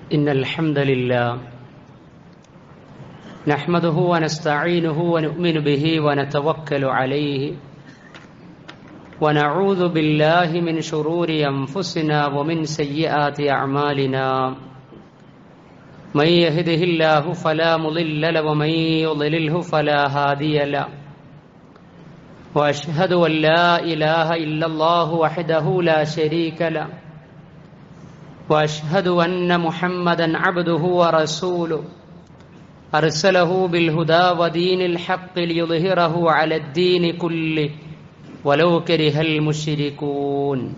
إن الحمد لله نحمده ونستعينه ونؤمن به ونتوكل عليه ونعوذ بالله من شرور أنفسنا ومن سيئات أعمالنا من يهده الله فلا مضل له ومن يضلله فلا هادي له وأشهد أن لا إله إلا الله وحده لا شريك له واشهد ان محمدا عبده ورسوله ارسله بالهدى ودين الحق ليظهره على الدين كله ولو كره المشركون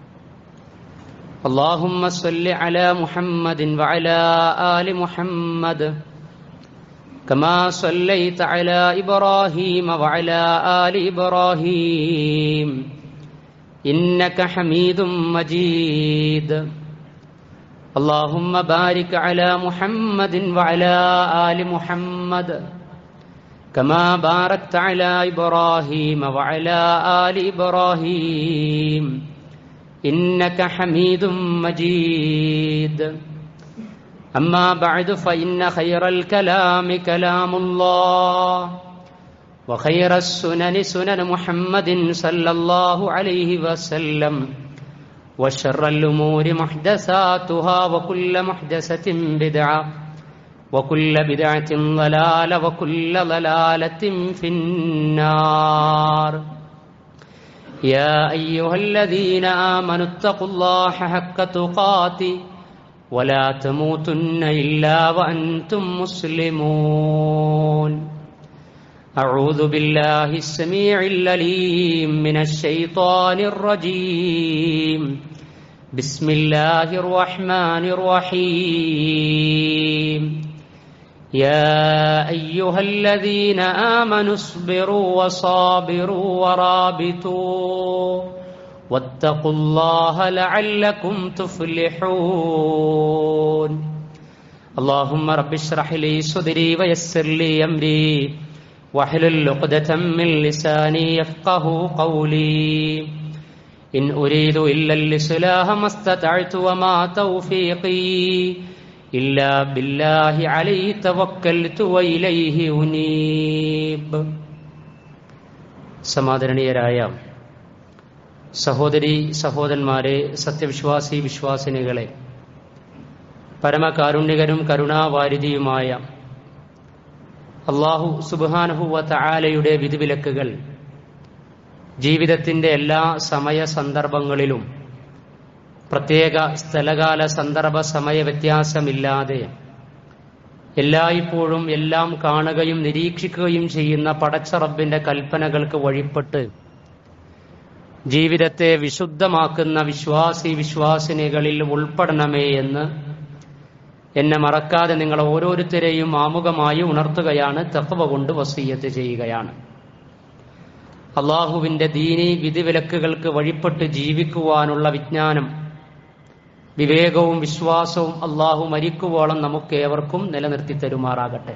اللهم صل على محمد وعلى ال محمد كما صليت على ابراهيم وعلى ال ابراهيم انك حميد مجيد اللهم بارك على محمد وعلى آل محمد كما باركت على إبراهيم وعلى آل إبراهيم إنك حميد مجيد أما بعد فإن خير الكلام كلام الله وخير السنن سنن محمد صلى الله عليه وسلم وشر الأمور محدثاتها وكل محدثة بدعة وكل بدعة ضلالة وكل ضلالة في النار يا أيها الذين آمنوا اتقوا الله حق تقاته ولا تموتن إلا وأنتم مسلمون أعوذ بالله السميع العليم من الشيطان الرجيم بسم الله الرحمن الرحيم يا أيها الذين آمنوا اصبروا وصابروا ورابطوا واتقوا الله لعلكم تفلحون اللهم رب اشرح لي صدري ويسر لي أمري واحلل عقدة من لساني يفقه قولي إن أريد إلا الإصلاح ما استطعت وما توفيقي إلا بالله عليه توكلت وإليه أنيب സമാദരണീയരായ സഹോദരി സഹോദരന്മാരെ സത്യവിശ്വാസി വിശ്വാസിനികളെ പരമകാരുണ്യകരും കരുണാവാരിധിയുമായ അള്ളാഹു സുബാനഹുവ തആലയുടെ വിധിവിലക്കുകൾ ജീവിതത്തിന്റെ എല്ലാ സമയ സന്ദർഭങ്ങളിലും പ്രത്യേക സ്ഥലകാല സന്ദർഭ സമയ വ്യത്യാസമില്ലാതെ എല്ലായ്പ്പോഴും എല്ലാം കാണുകയും നിരീക്ഷിക്കുകയും ചെയ്യുന്ന പടച്ചറബിന്റെ കൽപ്പനകൾക്ക് വഴിപ്പെട്ട് ജീവിതത്തെ വിശുദ്ധമാക്കുന്ന വിശ്വാസി വിശ്വാസിനികളിൽ ഉൾപ്പെടണമേ എന്ന് എന്നെ മറക്കാതെ നിങ്ങൾ ഓരോരുത്തരെയും ആമുഖമായി ഉണർത്തുകയാണ് തത്വ കൊണ്ട് വസീയത്ത് ചെയ്യുകയാണ് അള്ളാഹുവിന്റെ ദീനി വിധിവിലക്കുകൾക്ക് വഴിപ്പെട്ട് ജീവിക്കുവാനുള്ള വിജ്ഞാനം വിവേകവും വിശ്വാസവും അള്ളാഹു മരിക്കുവോളം നമുക്കേവർക്കും നിലനിർത്തി തരുമാറാകട്ടെ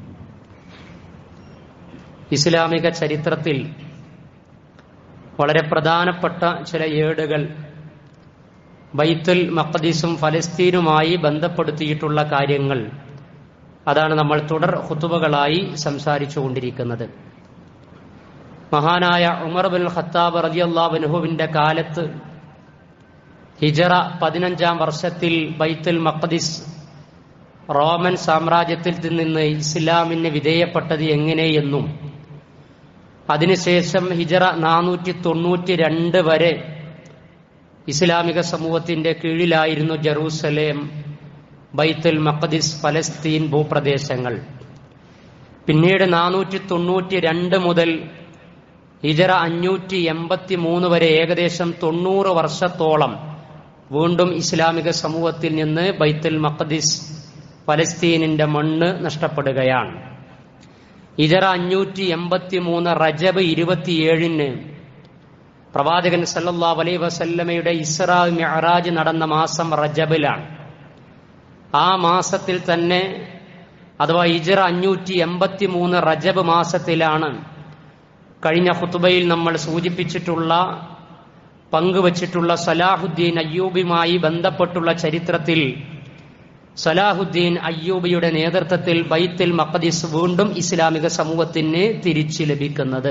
ഇസ്ലാമിക ചരിത്രത്തിൽ വളരെ പ്രധാനപ്പെട്ട ചില ഏടുകൾ ബൈത്തുൽ മഖദീസും ഫലസ്തീനുമായി ബന്ധപ്പെടുത്തിയിട്ടുള്ള കാര്യങ്ങൾ അതാണ് നമ്മൾ തുടർ ഹുത്തുബകളായി സംസാരിച്ചു കൊണ്ടിരിക്കുന്നത് മഹാനായ ഉമർ ബിൻ ഖത്താബ് റലിയല്ലാബുനുഹുവിന്റെ കാലത്ത് ഹിജറ പതിനഞ്ചാം വർഷത്തിൽ ബൈത്തുൽ മഖദീസ് റോമൻ സാമ്രാജ്യത്തിൽ നിന്ന് ഇസ്ലാമിന് വിധേയപ്പെട്ടത് എങ്ങനെയെന്നും അതിനുശേഷം ഹിജറ നാനൂറ്റി തൊണ്ണൂറ്റി രണ്ട് വരെ ഇസ്ലാമിക സമൂഹത്തിന്റെ കീഴിലായിരുന്നു ജെറൂസലേം ബൈത്തുൽ മഖദിസ് ഫലസ്തീൻ ഭൂപ്രദേശങ്ങൾ പിന്നീട് നാനൂറ്റി തൊണ്ണൂറ്റി രണ്ട് മുതൽ ഇജറ അഞ്ഞൂറ്റി എൺപത്തി മൂന്ന് വരെ ഏകദേശം തൊണ്ണൂറ് വർഷത്തോളം വീണ്ടും ഇസ്ലാമിക സമൂഹത്തിൽ നിന്ന് ബൈത്തുൽ മഖദിസ് ഫലസ്തീനിന്റെ മണ്ണ് നഷ്ടപ്പെടുകയാണ് ഇജറ അഞ്ഞൂറ്റി എൺപത്തി മൂന്ന് റജബ് ഇരുപത്തിയേഴിന് പ്രവാചകൻ സല്ലല്ലാ അലൈ വസല്ലമയുടെ ഇസ്രാ മിഅറാജ് നടന്ന മാസം റജബിലാണ് ആ മാസത്തിൽ തന്നെ അഥവാ ഇജറ അഞ്ഞൂറ്റി എൺപത്തി മൂന്ന് റജബ് മാസത്തിലാണ് കഴിഞ്ഞ ഹുത്തുബയിൽ നമ്മൾ സൂചിപ്പിച്ചിട്ടുള്ള പങ്കുവച്ചിട്ടുള്ള സലാഹുദ്ദീൻ അയ്യൂബിയുമായി ബന്ധപ്പെട്ടുള്ള ചരിത്രത്തിൽ സലാഹുദ്ദീൻ അയ്യൂബിയുടെ നേതൃത്വത്തിൽ ബൈത്തുൽ മഖദിസ് വീണ്ടും ഇസ്ലാമിക സമൂഹത്തിന് തിരിച്ചു ലഭിക്കുന്നത്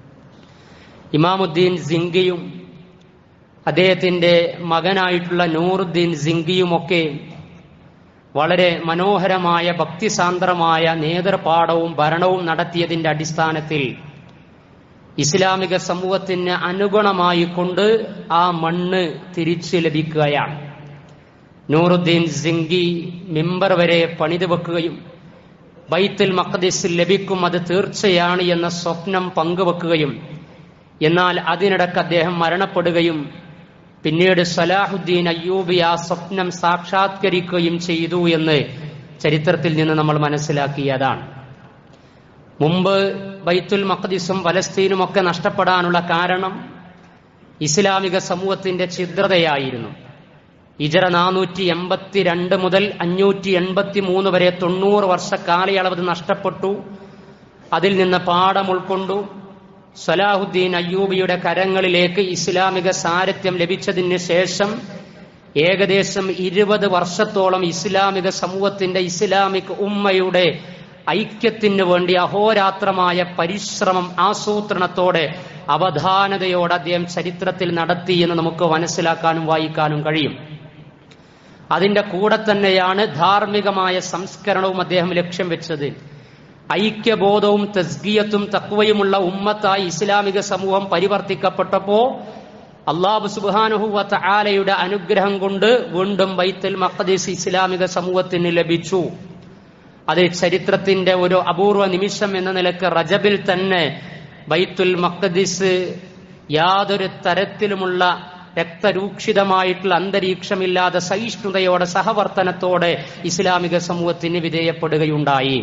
ഇമാമുദ്ദീൻ സിംഗിയും അദ്ദേഹത്തിന്റെ മകനായിട്ടുള്ള നൂറുദ്ദീൻ സിംഗിയുമൊക്കെ വളരെ മനോഹരമായ ഭക്തിസാന്ദ്രമായ നേതൃപാഠവും ഭരണവും നടത്തിയതിന്റെ അടിസ്ഥാനത്തിൽ ഇസ്ലാമിക സമൂഹത്തിന് അനുഗുണമായി കൊണ്ട് ആ മണ്ണ് തിരിച്ചു ലഭിക്കുകയാണ് നൂറുദ്ദീൻ സിംഗി മിമ്പർ വരെ പണിതു വെക്കുകയും ബൈത്തുൽ മഖദിസ് ലഭിക്കും അത് തീർച്ചയാണ് എന്ന സ്വപ്നം പങ്കുവെക്കുകയും എന്നാൽ അതിനിടക്ക് അദ്ദേഹം മരണപ്പെടുകയും പിന്നീട് സലാഹുദ്ദീൻ അയ്യൂബി ആ സ്വപ്നം സാക്ഷാത്കരിക്കുകയും ചെയ്തു എന്ന് ചരിത്രത്തിൽ നിന്ന് നമ്മൾ മനസ്സിലാക്കിയതാണ് മുമ്പ് ബൈത്തുൽ മഖദിസും ഫലസ്തീനും ഒക്കെ നഷ്ടപ്പെടാനുള്ള കാരണം ഇസ്ലാമിക സമൂഹത്തിന്റെ ഛിദ്രതയായിരുന്നു ഇജറ നാനൂറ്റി എൺപത്തിരണ്ട് മുതൽ അഞ്ഞൂറ്റി എൺപത്തി മൂന്ന് വരെ തൊണ്ണൂറ് വർഷ കാലയളവ് നഷ്ടപ്പെട്ടു അതിൽ നിന്ന് പാഠം ഉൾക്കൊണ്ടു സലാഹുദ്ദീൻ അയ്യൂബിയുടെ കരങ്ങളിലേക്ക് ഇസ്ലാമിക സാരഥ്യം ലഭിച്ചതിന് ശേഷം ഏകദേശം ഇരുപത് വർഷത്തോളം ഇസ്ലാമിക സമൂഹത്തിന്റെ ഇസ്ലാമിക് ഉമ്മയുടെ ഐക്യത്തിന് വേണ്ടി അഹോരാത്രമായ പരിശ്രമം ആസൂത്രണത്തോടെ അവധാനതയോടെ അദ്ദേഹം ചരിത്രത്തിൽ നടത്തി എന്ന് നമുക്ക് മനസ്സിലാക്കാനും വായിക്കാനും കഴിയും അതിന്റെ കൂടെ തന്നെയാണ് ധാർമ്മികമായ സംസ്കരണവും അദ്ദേഹം ലക്ഷ്യം വെച്ചത് ഐക്യബോധവും തസ്ഗിയത്തും തക്വയുമുള്ള ഉമ്മത്തായി ഇസ്ലാമിക സമൂഹം പരിവർത്തിക്കപ്പെട്ടപ്പോ അള്ളാഹു സുബാനുഹുവത്ത ആലയുടെ അനുഗ്രഹം കൊണ്ട് വീണ്ടും ബൈത്തുൽ മഖദീസ് ഇസ്ലാമിക സമൂഹത്തിന് ലഭിച്ചു അത് ചരിത്രത്തിന്റെ ഒരു അപൂർവ നിമിഷം എന്ന നിലക്ക് റജബിൽ തന്നെ ബൈത്തുൽ മഖദീസ് യാതൊരു തരത്തിലുമുള്ള രക്തരൂക്ഷിതമായിട്ടുള്ള അന്തരീക്ഷമില്ലാതെ സഹിഷ്ണുതയോടെ സഹവർത്തനത്തോടെ ഇസ്ലാമിക സമൂഹത്തിന് വിധേയപ്പെടുകയുണ്ടായി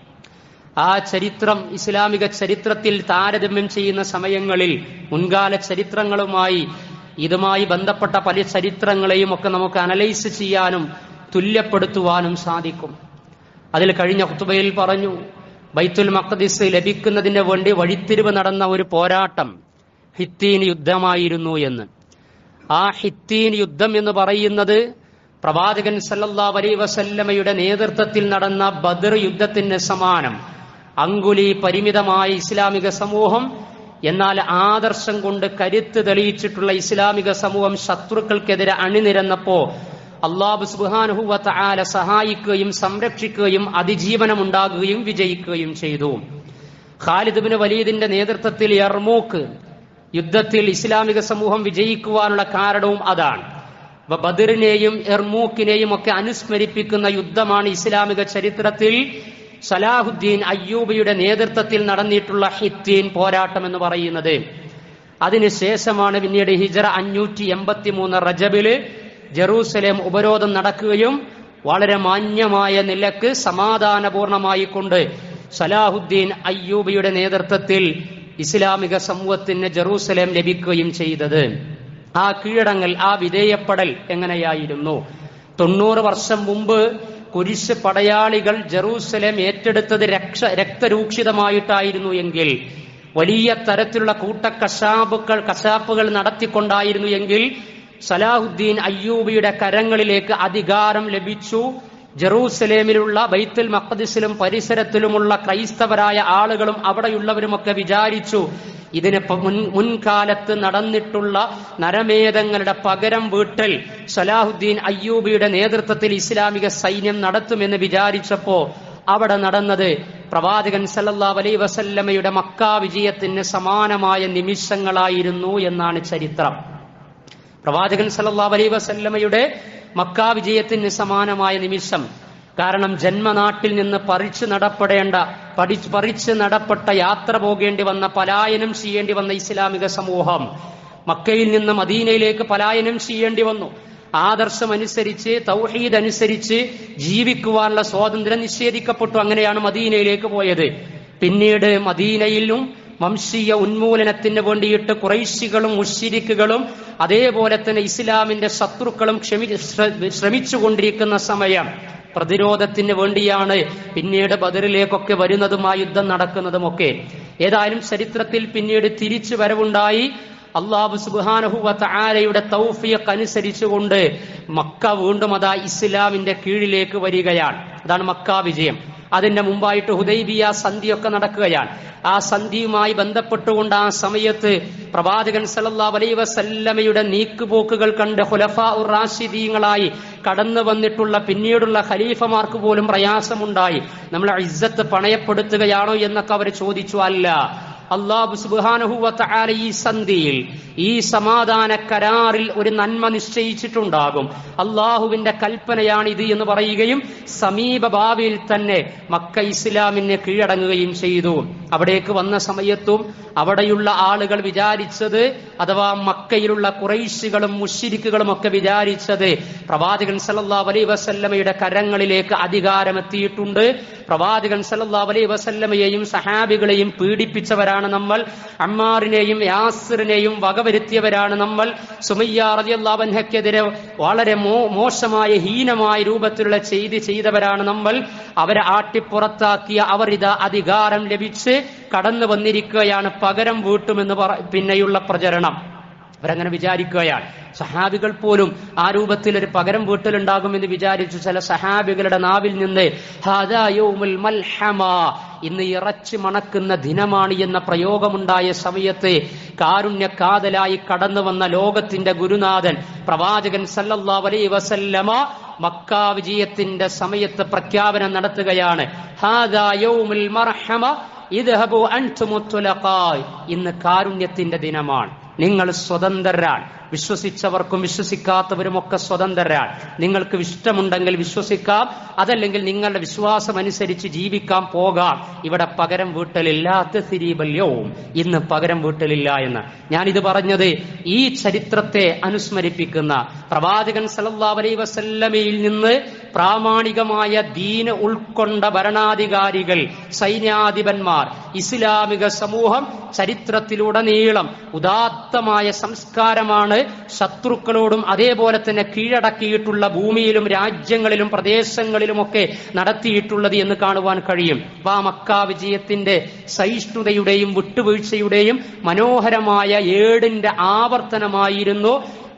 ആ ചരിത്രം ഇസ്ലാമിക ചരിത്രത്തിൽ താരതമ്യം ചെയ്യുന്ന സമയങ്ങളിൽ മുൻകാല ചരിത്രങ്ങളുമായി ഇതുമായി ബന്ധപ്പെട്ട പല ചരിത്രങ്ങളെയും ഒക്കെ നമുക്ക് അനലൈസ് ചെയ്യാനും തുല്യപ്പെടുത്തുവാനും സാധിക്കും അതിൽ കഴിഞ്ഞ ഹുത്തുബയിൽ പറഞ്ഞു ബൈത്തുൽ മഖദിസ് ലഭിക്കുന്നതിന് വേണ്ടി വഴിത്തിരിവ് നടന്ന ഒരു പോരാട്ടം ഹിത്തീൻ യുദ്ധമായിരുന്നു എന്ന് ആ ഹിത്തീൻ യുദ്ധം എന്ന് പറയുന്നത് പ്രവാചകൻ സല്ലല്ലാ അലൈ വസല്ലമയുടെ നേതൃത്വത്തിൽ നടന്ന ബദർ യുദ്ധത്തിന് സമാനം അങ്കുലി പരിമിതമായ ഇസ്ലാമിക സമൂഹം എന്നാൽ ആദർശം കൊണ്ട് കരുത്ത് തെളിയിച്ചിട്ടുള്ള ഇസ്ലാമിക സമൂഹം ശത്രുക്കൾക്കെതിരെ അണിനിരന്നപ്പോ അള്ളാഹു സുബാനുഹുവത്ത ആല സഹായിക്കുകയും സംരക്ഷിക്കുകയും അതിജീവനമുണ്ടാകുകയും വിജയിക്കുകയും ചെയ്തു ഖാലിദ് ബിൻ വലീദിന്റെ നേതൃത്വത്തിൽ യർമൂക്ക് യുദ്ധത്തിൽ ഇസ്ലാമിക സമൂഹം വിജയിക്കുവാനുള്ള കാരണവും അതാണ് ബദറിനെയും എർമൂക്കിനെയും ഒക്കെ അനുസ്മരിപ്പിക്കുന്ന യുദ്ധമാണ് ഇസ്ലാമിക ചരിത്രത്തിൽ സലാഹുദ്ദീൻ അയ്യൂബിയുടെ നേതൃത്വത്തിൽ നടന്നിട്ടുള്ള ഹിത്തീൻ പോരാട്ടം എന്ന് പറയുന്നത് അതിനുശേഷമാണ് പിന്നീട് ഹിജറ അഞ്ഞൂറ്റി എൺപത്തി മൂന്ന് റജബില് ജെറൂസലേം ഉപരോധം നടക്കുകയും വളരെ മാന്യമായ നിലക്ക് സമാധാനപൂർണമായി കൊണ്ട് സലാഹുദ്ദീൻ അയ്യൂബിയുടെ നേതൃത്വത്തിൽ ഇസ്ലാമിക സമൂഹത്തിന് ജെറൂസലേം ലഭിക്കുകയും ചെയ്തത് ആ കീഴടങ്ങൽ ആ വിധേയപ്പെടൽ എങ്ങനെയായിരുന്നു തൊണ്ണൂറ് വർഷം മുമ്പ് കുരിശ് പടയാളികൾ ജെറൂസലേം ഏറ്റെടുത്തത് രക്ഷ രക്തരൂക്ഷിതമായിട്ടായിരുന്നു എങ്കിൽ വലിയ തരത്തിലുള്ള കൂട്ടക്കശാപ്പുകൾ കശാപ്പുകൾ നടത്തിക്കൊണ്ടായിരുന്നു എങ്കിൽ സലാഹുദ്ദീൻ അയ്യൂബിയുടെ കരങ്ങളിലേക്ക് അധികാരം ലഭിച്ചു ജെറൂസലേമിലുള്ള ബൈത്തുൽ മഖദിസിലും പരിസരത്തിലുമുള്ള ക്രൈസ്തവരായ ആളുകളും അവിടെയുള്ളവരുമൊക്കെ വിചാരിച്ചു ഇതിന് മുൻ മുൻകാലത്ത് നടന്നിട്ടുള്ള നരമേധങ്ങളുടെ പകരം വീട്ടൽ സലാഹുദ്ദീൻ അയ്യൂബിയുടെ നേതൃത്വത്തിൽ ഇസ്ലാമിക സൈന്യം നടത്തുമെന്ന് വിചാരിച്ചപ്പോ അവിടെ നടന്നത് പ്രവാചകൻ സല്ലല്ലാ അലൈ വസല്ലമയുടെ മക്ക വിജയത്തിന് സമാനമായ നിമിഷങ്ങളായിരുന്നു എന്നാണ് ചരിത്രം പ്രവാചകൻ സല്ലല്ലാ അലൈ വസല്ലമയുടെ മക്ക വിജയത്തിന് സമാനമായ നിമിഷം കാരണം ജന്മനാട്ടിൽ നിന്ന് പറിച്ചു നടപ്പെടേണ്ട പഠിച്ച് പറിച്ച് നടപ്പെട്ട യാത്ര പോകേണ്ടി വന്ന പലായനം ചെയ്യേണ്ടി വന്ന ഇസ്ലാമിക സമൂഹം മക്കയിൽ നിന്ന് മദീനയിലേക്ക് പലായനം ചെയ്യേണ്ടി വന്നു ആദർശമനുസരിച്ച് തൗഹീദ് അനുസരിച്ച് ജീവിക്കുവാനുള്ള സ്വാതന്ത്ര്യം നിഷേധിക്കപ്പെട്ടു അങ്ങനെയാണ് മദീനയിലേക്ക് പോയത് പിന്നീട് മദീനയിലും വംശീയ ഉന്മൂലനത്തിന് വേണ്ടിയിട്ട് കുറൈശികളും മുഷിരിക്കുകളും അതേപോലെ തന്നെ ഇസ്ലാമിന്റെ ശത്രുക്കളും ക്ഷമി ശ്രമിച്ചുകൊണ്ടിരിക്കുന്ന സമയം പ്രതിരോധത്തിന് വേണ്ടിയാണ് പിന്നീട് ബദറിലേക്കൊക്കെ വരുന്നതും ആ യുദ്ധം നടക്കുന്നതുമൊക്കെ ഏതായാലും ചരിത്രത്തിൽ പിന്നീട് തിരിച്ചു വരവുണ്ടായി അള്ളാഹു സുബാനഹുവത്ത് ആലയുടെ തൗഫിയക്ക് അനുസരിച്ചുകൊണ്ട് മക്ക വീണ്ടും അതാ ഇസ്ലാമിന്റെ കീഴിലേക്ക് വരികയാണ് അതാണ് മക്ക വിജയം അതിന്റെ മുമ്പായിട്ട് ഹുദൈബിയ സന്ധിയൊക്കെ നടക്കുകയാണ് ആ സന്ധിയുമായി ബന്ധപ്പെട്ടുകൊണ്ട് ആ സമയത്ത് പ്രവാചകൻ സല്ലല്ലാഹു അലൈഹി വസല്ലമയുടെ നീക്കുപോക്കുകൾ കണ്ട് ഹുലഫ റാഷിദീങ്ങളായി കടന്നു വന്നിട്ടുള്ള പിന്നീടുള്ള ഖലീഫമാർക്ക് പോലും പ്രയാസമുണ്ടായി നമ്മളെ ഇജ്ജത്ത് പണയപ്പെടുത്തുകയാണോ എന്നൊക്കെ അവർ ചോദിച്ചു അല്ല അള്ളാഹു സുബാനഹുവല ഈ സന്ധിയിൽ ഈ സമാധാന കരാറിൽ ഒരു നന്മ നിശ്ചയിച്ചിട്ടുണ്ടാകും അള്ളാഹുവിന്റെ കൽപ്പനയാണ് ഇത് എന്ന് പറയുകയും സമീപ ഭാവിയിൽ തന്നെ മക്ക ഇസ്ലാമിനെ കീഴടങ്ങുകയും ചെയ്തു അവിടേക്ക് വന്ന സമയത്തും അവിടെയുള്ള ആളുകൾ വിചാരിച്ചത് അഥവാ മക്കയിലുള്ള കുറൈശികളും മുഷിരിക്കുകളും ഒക്കെ വിചാരിച്ചത് പ്രവാചകൻ സല്ലല്ലാഹു അലൈഹി വസല്ലമയുടെ കരങ്ങളിലേക്ക് അധികാരമെത്തിയിട്ടുണ്ട് പ്രവാചകൻ സല്ലല്ലാഹു അലൈഹി വസല്ലമയെയും സഹാബികളെയും പീഡിപ്പിച്ചവരാണ് നമ്മൾ അമ്മാറിനെയും യാസിറിനെയും വകവരുത്തിയവരാണ് നമ്മൾ സുമയ്യ റളിയല്ലാഹു അൻഹയ്ക്കെതിരെ വളരെ മോ- മോശമായ ഹീനമായ രൂപത്തിലുള്ള ചെയ്തി ചെയ്തവരാണ് നമ്മൾ അവരെ ആട്ടിപ്പുറത്താക്കിയ അവർ ഇതാ അധികാരം ലഭിച്ച് കടന്നു വന്നിരിക്കുകയാണ് പകരം വീട്ടുമെന്ന് പറ പിന്നെയുള്ള പ്രചരണം അവരങ്ങനെ വിചാരിക്കുകയാണ് സഹാബികൾ പോലും ആ രൂപത്തിൽ ഒരു പകരം വീട്ടിലുണ്ടാകുമെന്ന് വിചാരിച്ചു ചില സഹാബികളുടെ നാവിൽ നിന്ന് "ഹാദാ യൗമുൽ മൽഹമ ഇന്ന് ഇറച്ചി മണക്കുന്ന ദിനമാണ് എന്ന പ്രയോഗമുണ്ടായ സമയത്ത് കാരുണ്യക്കാതലായി കടന്നു വന്ന ലോകത്തിന്റെ ഗുരുനാഥൻ പ്രവാചകൻ സല്ലല്ലാഹു അലൈഹി വസല്ലമ മക്ക വിജയത്തിന്റെ സമയത്ത് പ്രഖ്യാപനം നടത്തുകയാണ് "ഹാദാ യൗമുൽ മർഹമ ഇദ്ഹബു അൻതുമു തുലഖായ്." ഇന്ന് കാരുണ്യത്തിന്റെ ദിനമാണ് നിങ്ങൾ സ്വതന്ത്രരാണ് വിശ്വസിച്ചവർക്കും വിശ്വസിക്കാത്തവരുമൊക്കെ സ്വതന്ത്രരാണ് നിങ്ങൾക്ക് ഇഷ്ടമുണ്ടെങ്കിൽ വിശ്വസിക്കാം അതല്ലെങ്കിൽ നിങ്ങളുടെ വിശ്വാസം അനുസരിച്ച് ജീവിക്കാൻ പോകാം ഇവിടെ പകരം വീട്ടലില്ലാത്ത തിരീബല്യവും ഇന്ന് പകരം വീട്ടലില്ല എന്ന് ഞാനിത് പറഞ്ഞത് ഈ ചരിത്രത്തെ അനുസ്മരിപ്പിക്കുന്ന പ്രവാചകൻ സല്ലല്ലാഹു അലൈഹി വസല്ലമയിൽ നിന്ന് പ്രാമാണികമായ ദീന് ഉൾക്കൊണ്ട ഭരണാധികാരികൾ സൈന്യാധിപന്മാർ ഇസ്ലാമിക സമൂഹം ചരിത്രത്തിലുടനീളം ഉദാത്തമായ സംസ്കാരമാണ് ശത്രുക്കളോടും അതേപോലെ തന്നെ കീഴടക്കിയിട്ടുള്ള ഭൂമിയിലും രാജ്യങ്ങളിലും പ്രദേശങ്ങളിലുമൊക്കെ നടത്തിയിട്ടുള്ളത് എന്ന് കാണുവാൻ കഴിയും അപ്പൊ ആ മക്ക വിജയത്തിന്റെ സഹിഷ്ണുതയുടെയും വിട്ടുവീഴ്ചയുടെയും മനോഹരമായ ഏടിന്റെ ആവർത്തനമായിരുന്നു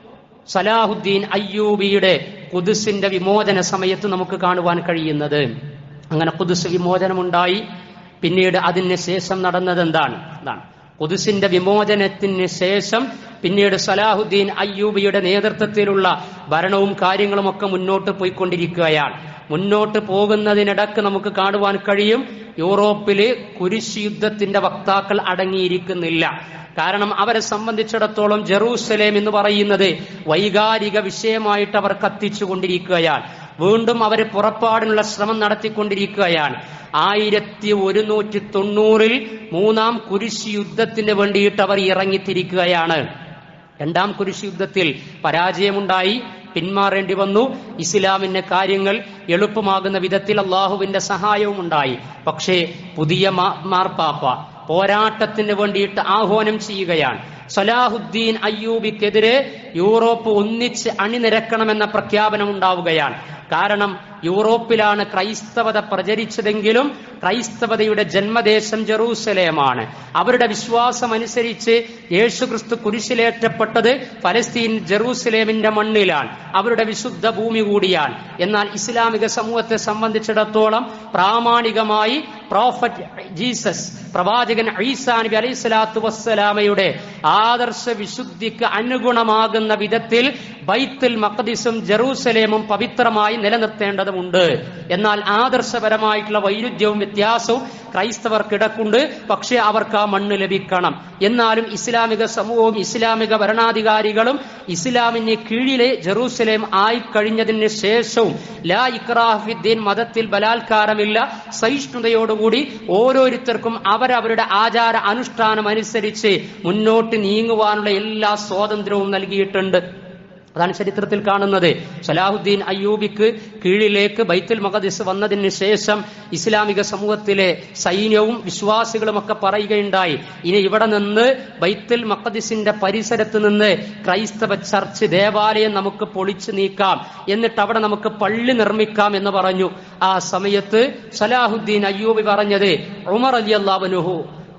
സലാഹുദ്ദീൻ അയ്യൂബിയുടെ കുദുസിന്റെ വിമോചന സമയത്ത് നമുക്ക് കാണുവാൻ കഴിയുന്നത് അങ്ങനെ കുദുസ് വിമോചനമുണ്ടായി പിന്നീട് അതിന് ശേഷം നടന്നത് എന്താണ് എന്താണ് കുദുസിന്റെ വിമോചനത്തിന് ശേഷം പിന്നീട് സലാഹുദ്ദീൻ അയ്യൂബിയുടെ നേതൃത്വത്തിലുള്ള ഭരണവും കാര്യങ്ങളും ഒക്കെ മുന്നോട്ട് പോയിക്കൊണ്ടിരിക്കുകയാണ് മുന്നോട്ട് പോകുന്നതിനിടക്ക് നമുക്ക് കാണുവാൻ കഴിയും യൂറോപ്പില് കുരിശ് യുദ്ധത്തിന്റെ വക്താക്കൾ അടങ്ങിയിരിക്കുന്നില്ല കാരണം അവരെ സംബന്ധിച്ചിടത്തോളം ജെറൂസലേം എന്ന് പറയുന്നത് വൈകാരിക വിഷയമായിട്ട് അവർ കത്തിച്ചുകൊണ്ടിരിക്കുകയാണ് വീണ്ടും അവർ പുറപ്പാടിനുള്ള ശ്രമം നടത്തിക്കൊണ്ടിരിക്കുകയാണ് ആയിരത്തി ഒരുന്നൂറ്റി തൊണ്ണൂറിൽ മൂന്നാം കുരിശ് യുദ്ധത്തിന് വേണ്ടിയിട്ട് അവർ ഇറങ്ങിത്തിരിക്കുകയാണ് രണ്ടാം കുരിശ് യുദ്ധത്തിൽ പരാജയമുണ്ടായി പിന്മാറേണ്ടി വന്നു ഇസ്ലാമിന്റെ കാര്യങ്ങൾ എളുപ്പമാകുന്ന വിധത്തിൽ അള്ളാഹുവിന്റെ സഹായവും ഉണ്ടായി പക്ഷേ പുതിയ മാ- മാർപ്പാപ്പ പോരാട്ടത്തിന് വേണ്ടിയിട്ട് ആഹ്വാനം ചെയ്യുകയാണ് സലാഹുദ്ദീൻ അയ്യൂബിക്കെതിരെ യൂറോപ്പ് ഒന്നിച്ച് അണിനിരക്കണമെന്ന പ്രഖ്യാപനം ഉണ്ടാവുകയാണ് കാരണം യൂറോപ്പിലാണ് ക്രൈസ്തവത പ്രചരിച്ചതെങ്കിലും ക്രൈസ്തവതയുടെ ജന്മദേശം ജെറൂസലേമാണ് അവരുടെ വിശ്വാസം അനുസരിച്ച് യേശുക്രിസ്തു കുരിശിലേറ്റപ്പെട്ടത് ഫലസ്തീൻ ജെറൂസലേമിന്റെ മണ്ണിലാണ് അവരുടെ വിശുദ്ധ ഭൂമി കൂടിയാണ് എന്നാൽ ഇസ്ലാമിക സമൂഹത്തെ സംബന്ധിച്ചിടത്തോളം പ്രാമാണികമായി പ്രോഫറ്റ് ജീസസ് പ്രവാചകൻ ഈസാ നബി അലൈഹി സ്വലാത്തു വസ്സലാമയുടെ ആദർശ വിശുദ്ധിക്ക് അനുഗുണമാകുന്ന വിധത്തിൽ ബൈത്തുൽ മഖദിസും ജെറൂസലേമും പവിത്രമായി നിലനിർത്തേണ്ടതുണ്ട് എന്നാൽ ആദർശപരമായിട്ടുള്ള വൈരുദ്ധ്യവും വ്യത്യാസവും ക്രൈസ്തവർക്കിടക്കുണ്ട് പക്ഷേ അവർക്ക് ആ മണ്ണ് ലഭിക്കണം എന്നാലും ഇസ്ലാമിക സമൂഹവും ഇസ്ലാമിക ഭരണാധികാരികളും ഇസ്ലാമിന് കീഴിലെ ജെറൂസലേം ആയി കഴിഞ്ഞതിന് ശേഷവും ലാ ഇക്രാഫിദ്ദീൻ മതത്തിൽ ബലാത്കാരമില്ല സഹിഷ്ണുതയോടുകൂടി ഓരോരുത്തർക്കും അവരവരുടെ ആചാര അനുഷ്ഠാനം അനുസരിച്ച് മുന്നോട്ട് നീങ്ങുവാനുള്ള എല്ലാ സ്വാതന്ത്ര്യവും നൽകിയിട്ടുണ്ട് അതാണ് ചരിത്രത്തിൽ കാണുന്നത് സലാഹുദ്ദീൻ അയ്യൂബിക്ക് കീഴിലേക്ക് ബൈത്തുൽ മഖദിസ് വന്നതിന് ശേഷം ഇസ്ലാമിക സമൂഹത്തിലെ സൈന്യവും വിശ്വാസികളും ഒക്കെ പറയുകയുണ്ടായി ഇനി ഇവിടെ നിന്ന് ബൈത്തുൽ മഖദിസിന്റെ പരിസരത്ത് നിന്ന് ക്രൈസ്തവ ചർച്ച് ദേവാലയം നമുക്ക് പൊളിച്ചു നീക്കാം എന്നിട്ട് അവിടെ നമുക്ക് പള്ളി നിർമ്മിക്കാം എന്ന് പറഞ്ഞു ആ സമയത്ത് സലാഹുദ്ദീൻ അയ്യൂബി പറഞ്ഞത് ഉമർ അലി അള്ളാഹുനുഹു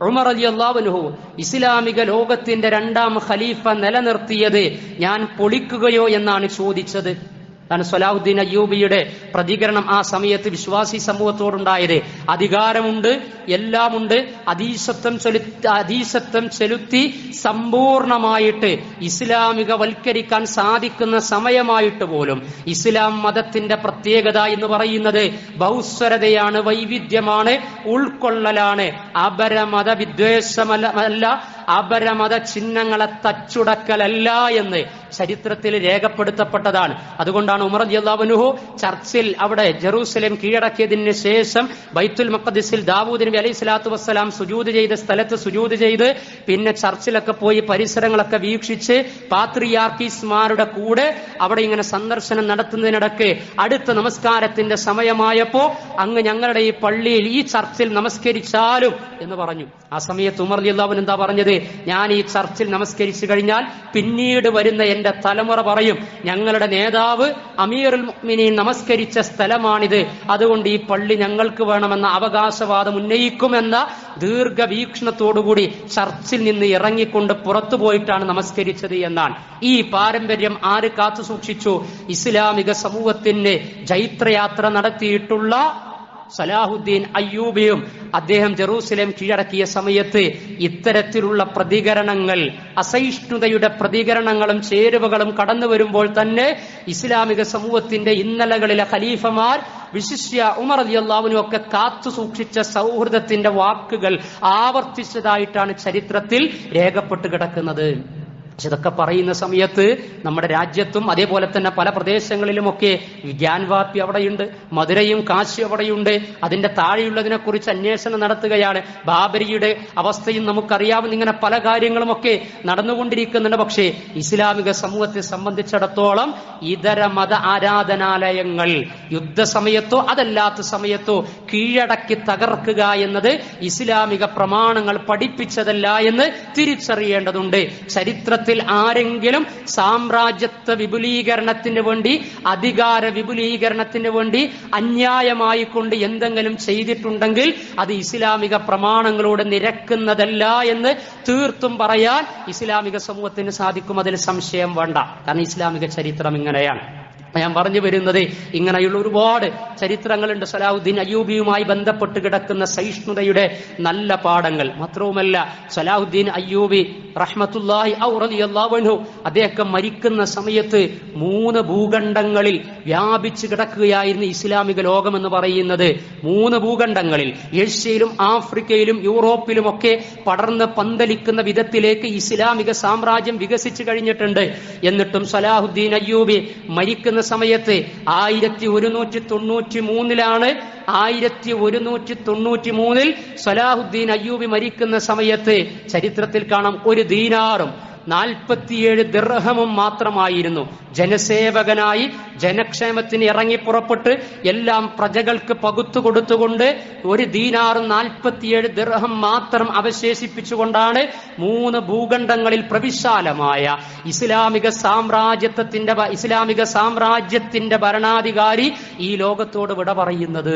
ഉമർ അലി അള്ളാഹുനുഹു ഇസ്ലാമിക ലോകത്തിന്റെ രണ്ടാം ഖലീഫ നിലനിർത്തിയത് ഞാൻ പൊളിക്കുകയോ എന്നാണ് ചോദിച്ചത് അതാണ് സലാഹുദ്ദീൻ അയ്യൂബിയുടെ പ്രതികരണം ആ സമയത്ത് വിശ്വാസി സമൂഹത്തോടുണ്ടായത് അധികാരമുണ്ട് എല്ലാമുണ്ട് അതീശത്വം ചെലുത്തി അതീശത്വം ചെലുത്തി സമ്പൂർണമായിട്ട് ഇസ്ലാമിക വൽക്കരിക്കാൻ സാധിക്കുന്ന സമയമായിട്ട് പോലും ഇസ്ലാം മതത്തിന്റെ പ്രത്യേകത എന്ന് പറയുന്നത് ബൗസ്വരതയാണ് വൈവിധ്യമാണ് ഉൾക്കൊള്ളലാണ് അപരമത വിദ്വേഷമല്ല അപരമത ചിഹ്നങ്ങളെ തച്ചുടക്കലല്ല എന്ന് ചരിത്രത്തിൽ രേഖപ്പെടുത്തപ്പെട്ടതാണ് അതുകൊണ്ടാണ് ഉമർ അള്ളാഹുനുഹു ചർച്ചിൽ അവിടെ ജെറൂസലേം കീഴടക്കിയതിന് ശേഷം ബൈത്തുൽ മഖദിസിൽ ദാവൂദ് നബി അലൈഹി സ്വലാത്തു വസ്സലാം സുജൂദ് ചെയ്ത സ്ഥലത്ത് സുജൂദ് ചെയ്ത് പിന്നെ ചർച്ചിലൊക്കെ പോയി പരിസരങ്ങളൊക്കെ വീക്ഷിച്ച് പാത്രിയാർക്കീസ്മാരുടെ കൂടെ അവിടെ ഇങ്ങനെ സന്ദർശനം നടത്തുന്നതിനിടക്ക് അടുത്ത നമസ്കാരത്തിന്റെ സമയമായപ്പോ അങ്ങ് ഞങ്ങളുടെ ഈ പള്ളിയിൽ ഈ ചർച്ചിൽ നമസ്കരിച്ചാലും എന്ന് പറഞ്ഞു ആ സമയത്ത് ഉമർ അള്ളാഹുൻ എന്താ പറഞ്ഞത് ഞാൻ ഈ ചർച്ചിൽ നമസ്കരിച്ചു കഴിഞ്ഞാൽ പിന്നീട് വരുന്ന എന്റെ തലമുറ പറയും ഞങ്ങളുടെ നേതാവ് അമീറുൽ മുഅ്മിനീൻ നമസ്കരിച്ച സ്ഥലമാണിത് അതുകൊണ്ട് ഈ പള്ളി ഞങ്ങൾക്ക് വേണമെന്ന അവകാശവാദം ഉന്നയിക്കുമെന്ന ദീർഘവീക്ഷണത്തോടുകൂടി ചർച്ചിൽ നിന്ന് ഇറങ്ങിക്കൊണ്ട് പുറത്തു പോയിട്ടാണ് നമസ്കരിച്ചത് എന്നാണ് ഈ പാരമ്പര്യം ആര് കാത്തു സൂക്ഷിച്ചു ഇസ്ലാമിക സമൂഹത്തിന് ജൈത്രയാത്ര നടത്തിയിട്ടുള്ള സലാഹുദ്ദീൻ അയ്യൂബിയും അദ്ദേഹം ജെറൂസലേം കീഴടക്കിയ സമയത്ത് ഇത്തരത്തിലുള്ള പ്രതികരണങ്ങൾ അസഹിഷ്ണുതയുടെ പ്രതികരണങ്ങളും ചേരുവകളും കടന്നു വരുമ്പോൾ തന്നെ ഇസ്ലാമിക സമൂഹത്തിന്റെ ഇന്നലകളിലെ ഖലീഫമാർ വിശിഷ്യ ഉമർ അലി അള്ളാവിനും ഒക്കെ കാത്തു സൂക്ഷിച്ച സൗഹൃദത്തിന്റെ വാക്കുകൾ ആവർത്തിച്ചതായിട്ടാണ് ചരിത്രത്തിൽ രേഖപ്പെട്ട് കിടക്കുന്നത് പക്ഷെ ഇതൊക്കെ പറയുന്ന സമയത്ത് നമ്മുടെ രാജ്യത്തും അതേപോലെ തന്നെ പല പ്രദേശങ്ങളിലുമൊക്കെ ഗ്യാൻവാപ്പി അവിടെയുണ്ട് മധുരയും കാശി അവിടെയുണ്ട് അതിന്റെ താഴെയുള്ളതിനെ കുറിച്ച് അന്വേഷണം നടത്തുകയാണ് ബാബരിയുടെ അവസ്ഥയും നമുക്കറിയാവുന്ന ഇങ്ങനെ പല കാര്യങ്ങളുമൊക്കെ നടന്നുകൊണ്ടിരിക്കുന്നുണ്ട് പക്ഷേ ഇസ്ലാമിക സമൂഹത്തെ സംബന്ധിച്ചിടത്തോളം ഇതര മത ആരാധനാലയങ്ങൾ യുദ്ധസമയത്തോ അതല്ലാത്ത സമയത്തോ കീഴടക്കി തകർക്കുക എന്നത് ഇസ്ലാമിക പ്രമാണങ്ങൾ പഠിപ്പിച്ചതല്ല എന്ന് തിരിച്ചറിയേണ്ടതുണ്ട് ചരിത്രത്തിൽ ആരെങ്കിലും സാമ്രാജ്യത്വ വിപുലീകരണത്തിന് വേണ്ടി അധികാര വിപുലീകരണത്തിന് വേണ്ടി അന്യായമായി കൊണ്ട് എന്തെങ്കിലും ചെയ്തിട്ടുണ്ടെങ്കിൽ അത് ഇസ്ലാമിക പ്രമാണങ്ങളോട് നിരക്കുന്നതല്ല എന്ന് തീർത്തും പറയാൻ ഇസ്ലാമിക സമൂഹത്തിന് സാധിക്കും അതിന് സംശയം വേണ്ട കാരണം ഇസ്ലാമിക ചരിത്രം ഇങ്ങനെയാണ് ഞാൻ പറഞ്ഞു വരുന്നത് ഇങ്ങനെയുള്ള ഒരുപാട് ചരിത്രങ്ങളുണ്ട് സലാഹുദ്ദീൻ അയ്യൂബിയുമായി ബന്ധപ്പെട്ട് കിടക്കുന്ന സഹിഷ്ണുതയുടെ നല്ല പാഠങ്ങൾ മാത്രവുമല്ല സലാഹുദ്ദീൻ അയ്യൂബി റഹ്മത്തുല്ലാഹി ഔറലിയല്ലാവൻഹു അദ്ദേഹം മരിക്കുന്ന സമയത്ത് മൂന്ന് ഭൂഖണ്ഡങ്ങളിൽ വ്യാപിച്ചു കിടക്കുകയായിരുന്നു ഇസ്ലാമിക ലോകം എന്ന് പറയുന്നത് മൂന്ന് ഭൂഖണ്ഡങ്ങളിൽ ഏഷ്യയിലും ആഫ്രിക്കയിലും യൂറോപ്പിലും ഒക്കെ പടർന്ന് പന്തലിക്കുന്ന വിധത്തിലേക്ക് ഇസ്ലാമിക സാമ്രാജ്യം വികസിച്ചു കഴിഞ്ഞിട്ടുണ്ട് എന്നിട്ടും സലാഹുദ്ദീൻ അയ്യൂബി മരിക്കുന്ന സമയത്ത് ആയിരത്തി ഒരുന്നൂറ്റി തൊണ്ണൂറ്റി മൂന്നിലാണ് ആയിരത്തി ഒരുന്നൂറ്റി തൊണ്ണൂറ്റി മൂന്നിൽ സലാഹുദ്ദീൻ അയ്യൂബി മരിക്കുന്ന സമയത്ത് ചരിത്രത്തിൽ കാണാം ഒരു ദീനാറും നാൽപ്പത്തിയേഴ് ദിർഹമും മാത്രമായിരുന്നു ജനസേവകനായി ജനക്ഷേമത്തിന് ഇറങ്ങി പുറപ്പെട്ട് എല്ലാം പ്രജകൾക്ക് പകുത്തു കൊടുത്തുകൊണ്ട് ഒരു ദീനാറും നാൽപ്പത്തിയേഴ് ദിർഹം മാത്രം അവശേഷിപ്പിച്ചുകൊണ്ടാണ് മൂന്ന് ഭൂഖണ്ഡങ്ങളിൽ പ്രവിശാലമായ ഇസ്ലാമിക സാമ്രാജ്യത്വത്തിന്റെ ഭ- ഇസ്ലാമിക സാമ്രാജ്യത്തിന്റെ ഭരണാധികാരി ഈ ലോകത്തോട് വിട പറയുന്നത്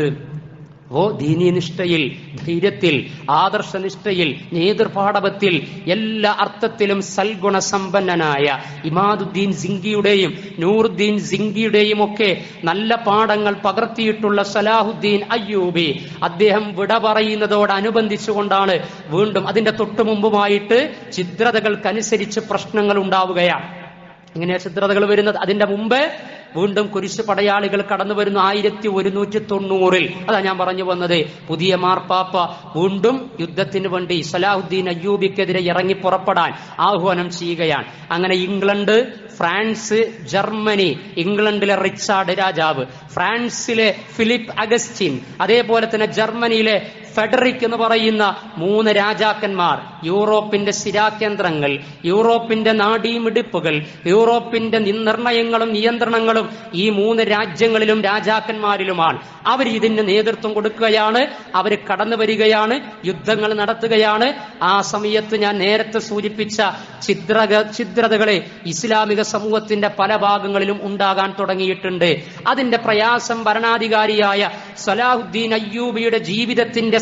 ഓ ദീനീനിഷ്ഠയിൽ ധൈര്യത്തിൽ ആദർശനിഷ്ഠയിൽ നേതൃപാടവത്തിൽ എല്ലാ അർത്ഥത്തിലും സൽഗുണ സമ്പന്നനായ ഇമാദുദ്ദീൻ സിംഗിയുടെയും നൂറുദ്ദീൻ സിംഗിയുടെയും ഒക്കെ നല്ല പാഠങ്ങൾ പകർത്തിയിട്ടുള്ള സലാഹുദ്ദീൻ അയ്യൂബി അദ്ദേഹം വിട പറയുന്നതോടനുബന്ധിച്ചുകൊണ്ടാണ് വീണ്ടും അതിന്റെ തൊട്ടു മുമ്പുമായിട്ട് ചിത്രതകൾക്കനുസരിച്ച് പ്രശ്നങ്ങൾ ഉണ്ടാവുകയാണ് ഇങ്ങനെ ചിത്രതകൾ വരുന്നത് അതിന്റെ മുമ്പ് വീണ്ടും കുരിശ് പടയാളികൾ കടന്നു വരുന്നു ആയിരത്തി ഒരുന്നൂറ്റി തൊണ്ണൂറിൽ അതാ ഞാൻ പറഞ്ഞു വന്നത് പുതിയ മാർപ്പാപ്പ വീണ്ടും യുദ്ധത്തിന് വേണ്ടി സലാഹുദ്ദീൻ അയ്യൂബിക്കെതിരെ ഇറങ്ങി പുറപ്പെടാൻ ആഹ്വാനം ചെയ്യുകയാണ് അങ്ങനെ ഇംഗ്ലണ്ട് ഫ്രാൻസ് ജർമ്മനി ഇംഗ്ലണ്ടിലെ റിച്ചാർഡ് രാജാവ് ഫ്രാൻസിലെ ഫിലിപ്പ് അഗസ്റ്റിൻ അതേപോലെ തന്നെ ജർമ്മനിയിലെ ഫെഡറിക് എന്ന് പറയുന്ന മൂന്ന് രാജാക്കന്മാർ യൂറോപ്പിന്റെ സ്ഥിരാകേന്ദ്രങ്ങൾ യൂറോപ്പിന്റെ നാഡീമിടിപ്പുകൾ യൂറോപ്പിന്റെ നി- നിർണയങ്ങളും നിയന്ത്രണങ്ങളും ഈ മൂന്ന് രാജ്യങ്ങളിലും രാജാക്കന്മാരിലുമാണ് അവർ ഇതിന് നേതൃത്വം കൊടുക്കുകയാണ് അവർ കടന്നു വരികയാണ് യുദ്ധങ്ങൾ നടത്തുകയാണ് ആ സമയത്ത് ഞാൻ നേരത്തെ സൂചിപ്പിച്ച ചിത്രക ചിത്രതകളെ ഇസ്ലാമിക സമൂഹത്തിന്റെ പല ഭാഗങ്ങളിലും ഉണ്ടാകാൻ തുടങ്ങിയിട്ടുണ്ട് അതിന്റെ പ്രയാസം ഭരണാധികാരിയായ സലാഹുദ്ദീൻ അയ്യൂബിയുടെ ജീവിതത്തിന്റെ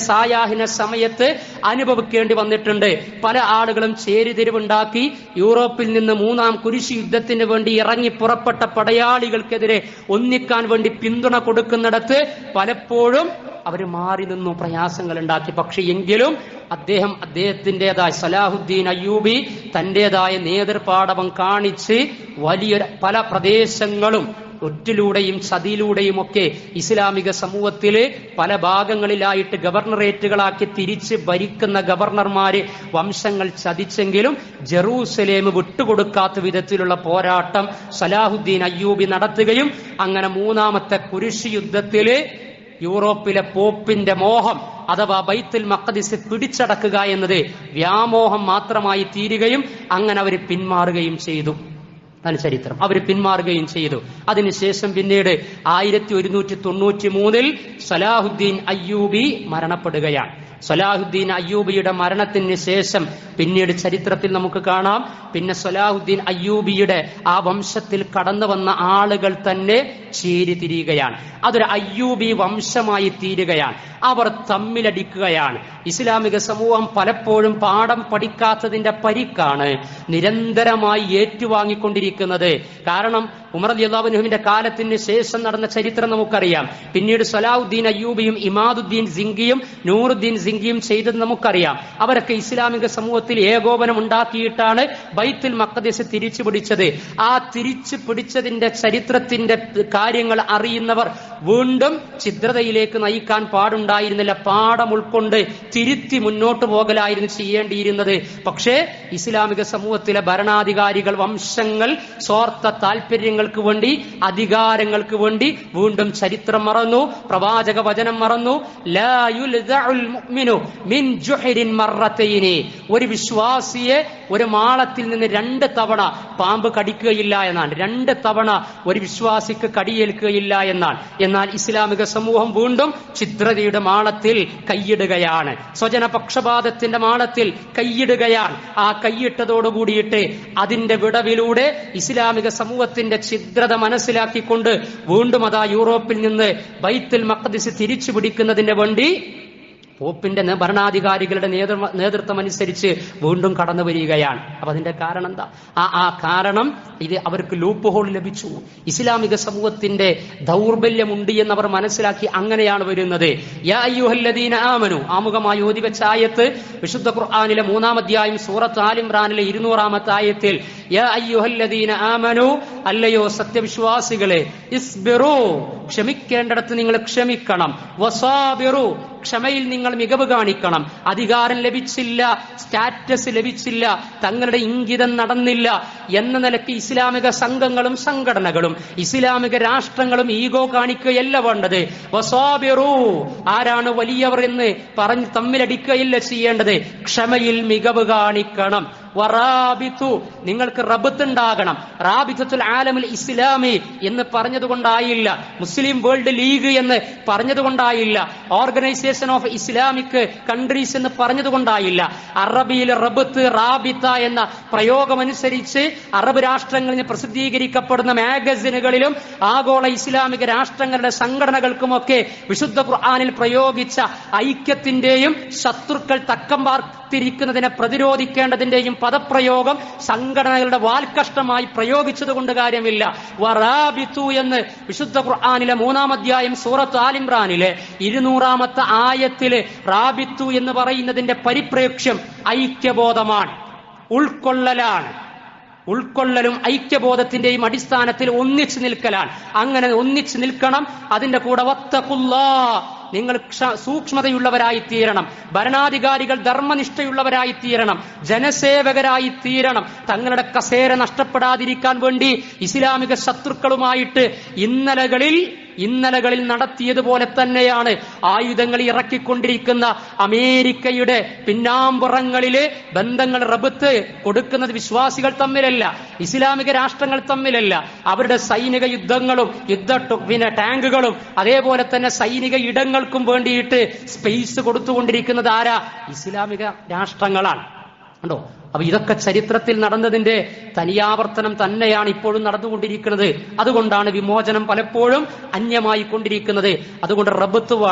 സായാഹ്ന സമയത്ത് അനുഭവിക്കേണ്ടി വന്നിട്ടുണ്ട് പല ആളുകളും ചേരിതിരിവുണ്ടാക്കി യൂറോപ്പിൽ നിന്ന് മൂന്നാം കുരിശ് യുദ്ധത്തിന് വേണ്ടി ഇറങ്ങി പുറപ്പെട്ട പടയാളികൾക്കെതിരെ ഒന്നിക്കാൻ വേണ്ടി പിന്തുണ കൊടുക്കുന്നിടത്ത് പലപ്പോഴും അവർ മാറി നിന്നു പ്രയാസങ്ങൾ ഉണ്ടാക്കി പക്ഷെ എങ്കിലും അദ്ദേഹം അദ്ദേഹത്തിൻ്റെതായ സലാഹുദ്ദീൻ അയ്യൂബി തന്റേതായ നേതൃപാടവം കാണിച്ച് വലിയൊരു പല പ്രദേശങ്ങളും ഒറ്റിലൂടെയും ചതിയിലൂടെയും ഒക്കെ ഇസ്ലാമിക സമൂഹത്തില് പല ഭാഗങ്ങളിലായിട്ട് ഗവർണറേറ്റുകളാക്കി തിരിച്ച് ഭരിക്കുന്ന ഗവർണർമാര് വംശങ്ങൾ ചതിച്ചെങ്കിലും ജെറൂസലേം വിട്ടുകൊടുക്കാത്ത വിധത്തിലുള്ള പോരാട്ടം സലാഹുദ്ദീൻ അയ്യൂബി നടത്തുകയും അങ്ങനെ മൂന്നാമത്തെ കുരിശ് യുദ്ധത്തില് യൂറോപ്പിലെ പോപ്പിന്റെ മോഹം അഥവാ ബൈത്തുൽ മഖദിസ് പിടിച്ചടക്കുക എന്നത് വ്യാമോഹം മാത്രമായി തീരുകയും അങ്ങനെ അവർ പിന്മാറുകയും ചെയ്തു അതാണ് ചരിത്രം അവർ പിന്മാറുകയും ചെയ്തു അതിനുശേഷം പിന്നീട് ആയിരത്തി ഒരുന്നൂറ്റി തൊണ്ണൂറ്റി മൂന്നിൽ സലാഹുദ്ദീൻ അയ്യൂബി മരണപ്പെടുകയാണ് സലാഹുദ്ദീൻ അയ്യൂബിയുടെ മരണത്തിന് ശേഷം പിന്നീട് ചരിത്രത്തിൽ നമുക്ക് കാണാം പിന്നെ സലാഹുദ്ദീൻ അയ്യൂബിയുടെ ആ വംശത്തിൽ കടന്നു വന്ന ആളുകൾ തന്നെ ചേരി തിരിയുകയാണ് അതൊരു അയ്യൂബി വംശമായി തീരുകയാണ് അവർ തമ്മിലടിക്കുകയാണ് ഇസ്ലാമിക സമൂഹം പലപ്പോഴും പാഠം പഠിക്കാത്തതിന്റെ പരിക്കാണ് നിരന്തരമായി ഏറ്റുവാങ്ങിക്കൊണ്ടിരിക്കുന്നത് കാരണം ഉമർ അള്ളാഹുനുവിന്റെ കാലത്തിന് ശേഷം നടന്ന ചരിത്രം നമുക്കറിയാം പിന്നീട് സലാഹുദ്ദീൻ അയ്യൂബിയും ഇമാദുദ്ദീൻ സിംഗിയും നൂറുദ്ദീൻ സിംഗിയും ചെയ്തത് നമുക്കറിയാം അവരൊക്കെ ഇസ്ലാമിക സമൂഹത്തിൽ ഏകോപനം ഉണ്ടാക്കിയിട്ടാണ് ബൈത്തുൽ മക്കദേശ് തിരിച്ചു പിടിച്ചത് ആ തിരിച്ചു പിടിച്ചതിന്റെ ചരിത്രത്തിന്റെ കാര്യങ്ങൾ അറിയുന്നവർ വീണ്ടും ഛിദ്രതയിലേക്ക് നയിക്കാൻ പാടുണ്ടായിരുന്നില്ല പാഠം ഉൾക്കൊണ്ട് തിരുത്തി മുന്നോട്ട് പോകലായിരുന്നു ചെയ്യേണ്ടിയിരുന്നത് പക്ഷേ ഇസ്ലാമിക സമൂഹത്തിലെ ഭരണാധികാരികൾ വംശങ്ങൾ സ്വാർത്ഥ താല്പര്യങ്ങൾക്ക് വേണ്ടി അധികാരങ്ങൾക്ക് വേണ്ടി വീണ്ടും ചരിത്രം മറന്നു പ്രവാചക വചനം മറന്നു ലാ യുൽദഉൽ മുഅ്മിനു മിൻ ജുഹരിൻ മറത്തൈനി ഒരു വിശ്വാസിയെ ഒരു മാളത്തിൽ നിന്ന് രണ്ട് തവണ പാമ്പ് കടിക്കുകയില്ല എന്നാണ് രണ്ട് തവണ ഒരു വിശ്വാസിക്ക് കടിയേൽക്കുകയില്ല എന്നാണ് എന്നാൽ ഇസ്ലാമിക സമൂഹം വീണ്ടും ചിത്രതയുടെ മാളത്തിൽ കൈയിടുകയാണ് സ്വജന പക്ഷപാതത്തിന്റെ മാളത്തിൽ കൈയിടുകയാണ് ആ കൈയിട്ടതോടു കൂടിയിട്ട് അതിന്റെ വിടവിലൂടെ ഇസ്ലാമിക സമൂഹത്തിന്റെ ഛിദ്രത മനസ്സിലാക്കിക്കൊണ്ട് വീണ്ടും അതാ യൂറോപ്പിൽ നിന്ന് ബൈത്തുൽ മഖദിസ് തിരിച്ചു പിടിക്കുന്നതിന് വേണ്ടി പോപ്പിന്റെ നേ- ഭരണാധികാരികളുടെ നേതൃ- നേതൃത്വം അനുസരിച്ച് വീണ്ടും കടന്നു വരികയാണ് അപ്പൊ അതിന്റെ കാരണം എന്താ ആ ആ കാരണം ഇത് അവർക്ക് ലൂപ്പ് ഹോൾ ലഭിച്ചു ഇസ്ലാമിക സമൂഹത്തിന്റെ ദൗർബല്യമുണ്ട് എന്ന് അവർ മനസ്സിലാക്കി അങ്ങനെയാണ് വരുന്നത് യാ അയ്യുഹല്ലദീന ആമനു ആമുഖമായി ഓതി വെച്ച ആയത്ത് വിശുദ്ധ ഖുർആനിലെ മൂന്നാം അധ്യായം സൂറത്ത് ആലിംറാനിലെ ഇരുന്നൂറാമത്തെ ആയത്തിൽ യാ അയ്യുഹല്ലദീന ആമനു അല്ലയോ സത്യവിശ്വാസികളെ ഇസ്ബിറു ക്ഷമിക്കേണ്ടിടത്ത് നിങ്ങൾ ക്ഷമിക്കണം വസാബിറു ക്ഷമയിൽ നിങ്ങൾ മികവ് കാണിക്കണം അധികാരം ലഭിച്ചില്ല സ്റ്റാറ്റസ് ലഭിച്ചില്ല തങ്ങളുടെ ഇംഗിതം നടന്നില്ല എന്ന നിലയ്ക്ക് ഇസ്ലാമിക സംഘങ്ങളും സംഘടനകളും ഇസ്ലാമിക രാഷ്ട്രങ്ങളും ഈഗോ കാണിക്കുകയല്ല വേണ്ടത് വസാബിറു ആരാണ് വലിയവർ എന്ന് പറഞ്ഞ് തമ്മിലടിക്കുകയില്ല ചെയ്യേണ്ടത് ക്ഷമയിൽ മികവ് കാണിക്കണം വറാബിത്തു നിങ്ങൾക്ക് റബത്ത് ഉണ്ടാകണം റാബിത്തുൽ ആലമുൽ ഇസ്ലാമി എന്ന് പറഞ്ഞതുകൊണ്ടായില്ല മുസ്ലിം വേൾഡ് ലീഗ് എന്ന് പറഞ്ഞതുകൊണ്ടായില്ല ഓർഗനൈസേഷൻ ഓഫ് ഇസ്ലാമിക് കൺട്രീസ് എന്ന് പറഞ്ഞതുകൊണ്ടായില്ല അറബിയിൽ റബത്ത് റാബിത്ത എന്ന പ്രയോഗമനുസരിച്ച് അറബ് രാഷ്ട്രങ്ങളിൽ നിന്ന് പ്രസിദ്ധീകരിക്കപ്പെടുന്ന മാഗസിനുകളിലും ആഗോള ഇസ്ലാമിക രാഷ്ട്രങ്ങളുടെ സംഘടനകൾക്കുമൊക്കെ വിശുദ്ധ ഖുർആനിൽ പ്രയോഗിച്ച ഐക്യത്തിന്റെയും ശത്രുക്കൾ തക്കം പാർത്തിരിക്കുന്നതിനെ പ്രതിരോധിക്കേണ്ടതിന്റെയും പദപ്രയോഗം സംഘടനകളുടെ വാൽക്കഷ്ടമായി പ്രയോഗിച്ചത് കൊണ്ട് കാര്യമില്ല വറാബിത്തു എന്ന് വിശുദ്ധ ഖുർആനിലെ മൂന്നാം അധ്യായം സൂറത്ത് ആലിംറാനിലെ ഇരുന്നൂറാമത്തെ ആയത്തില് റാബിത്തു എന്ന് പറയുന്നതിന്റെ പരിപ്രേക്ഷ്യം ഐക്യബോധമാണ് ഉൾക്കൊള്ളലാണ് ഉൾക്കൊള്ളലും ഐക്യബോധത്തിന്റെയും അടിസ്ഥാനത്തിൽ ഒന്നിച്ചു നിൽക്കലാണ് അങ്ങനെ ഒന്നിച്ചു നിൽക്കണം അതിന്റെ കൂടെ വത്തക്കുല്ലാ നിങ്ങൾ ക്ഷ- സൂക്ഷ്മതയുള്ളവരായി തീരണം ഭരണാധികാരികൾ ധർമ്മനിഷ്ഠയുള്ളവരായി തീരണം ജനസേവകരായി തീരണം തങ്ങളുടെ കസേര നഷ്ടപ്പെടാതിരിക്കാൻ വേണ്ടി ഇസ്ലാമിക ശത്രുക്കളുമായിട്ട് ഇന്നലകളിൽ ഇന്നലകളിൽ നടത്തിയതുപോലെ തന്നെയാണ് ആയുധങ്ങൾ ഇറക്കിക്കൊണ്ടിരിക്കുന്ന അമേരിക്കയുടെ പിന്നാമ്പുറങ്ങളിലെ ബന്ധങ്ങൾ റബത്ത് കൊടുക്കുന്നത് വിശ്വാസികൾ തമ്മിലല്ല ഇസ്ലാമിക രാഷ്ട്രങ്ങൾ തമ്മിലല്ല അവരുടെ സൈനിക യുദ്ധങ്ങളും യുദ്ധ ടു- പിന്നെ ടാങ്കുകളും അതേപോലെ തന്നെ സൈനിക ഇടങ്ങൾക്കും വേണ്ടിയിട്ട് സ്പേസ് കൊടുത്തുകൊണ്ടിരിക്കുന്നത് ആരാ ഇസ്ലാമിക രാഷ്ട്രങ്ങളാണ് കണ്ടോ അപ്പൊ ഇതൊക്കെ ചരിത്രത്തിൽ നടന്നതിന്റെ തനിയാവർത്തനം തന്നെയാണ് ഇപ്പോഴും നടന്നുകൊണ്ടിരിക്കുന്നത് അതുകൊണ്ടാണ് വിമോചനം പലപ്പോഴും അന്യമായി കൊണ്ടിരിക്കുന്നത് അതുകൊണ്ട് റബത്ത് വേണം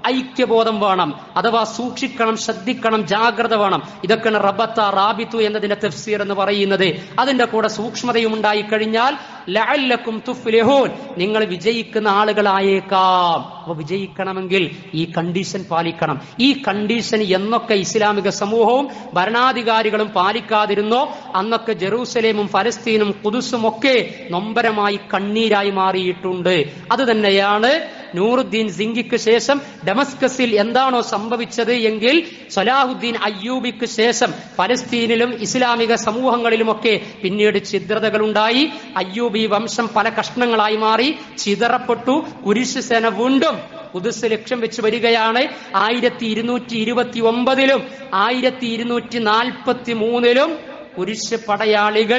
ഐക്യബോധം വേണം അഥവാ സൂക്ഷിക്കണം ശ്രദ്ധിക്കണം ജാഗ്രത വേണം ഇതൊക്കെയാണ് റബത്ത റാബിത്തു എന്നതിന്റെ തഫ്സീർ എന്ന് പറയുന്നത് അതിന്റെ കൂടെ സൂക്ഷ്മതയും ഉണ്ടായി കഴിഞ്ഞാൽ ലഅല്ലക്കും തുഫ്ലിഹൂൻ നിങ്ങൾ വിജയിക്കുന്ന ആളുകളായേക്കാം അപ്പൊ വിജയിക്കണമെങ്കിൽ ഈ കണ്ടീഷൻ പാലിക്കണം ഈ കണ്ടീഷൻ എന്നൊക്കെ ഇസ്ലാമിക സമൂഹവും ഭരണാധികാരികളും പാലിക്കാതിരുന്നോ അന്നൊക്കെ ജെറൂസലേമും ഫലസ്തീനും കുതുസും ഒക്കെ നൊമ്പരമായി കണ്ണീരായി മാറിയിട്ടുണ്ട് അത് തന്നെയാണ് നൂറുദ്ദീൻ സിംഗിക്ക് ശേഷം ഡമസ്കസിൽ എന്താണോ സംഭവിച്ചത് എങ്കിൽ സലാഹുദ്ദീൻ അയ്യൂബിക്ക് ശേഷം ഫലസ്തീനിലും ഇസ്ലാമിക സമൂഹങ്ങളിലുമൊക്കെ പിന്നീട് ഛിദ്രതകളുണ്ടായി അയ്യൂബി വംശം പല കഷ്ണങ്ങളായി മാറി ചിതറപ്പെട്ടു കുരിശ് സേന വീണ്ടും ഉദസ് ലക്ഷ്യം വെച്ച് വരികയാണ് ആയിരത്തി ഇരുന്നൂറ്റി ഇരുപത്തി ഒമ്പതിലും ആയിരത്തി ഇരുന്നൂറ്റി നാൽപ്പത്തി മൂന്നിലും കുരിശ് പടയാളികൾ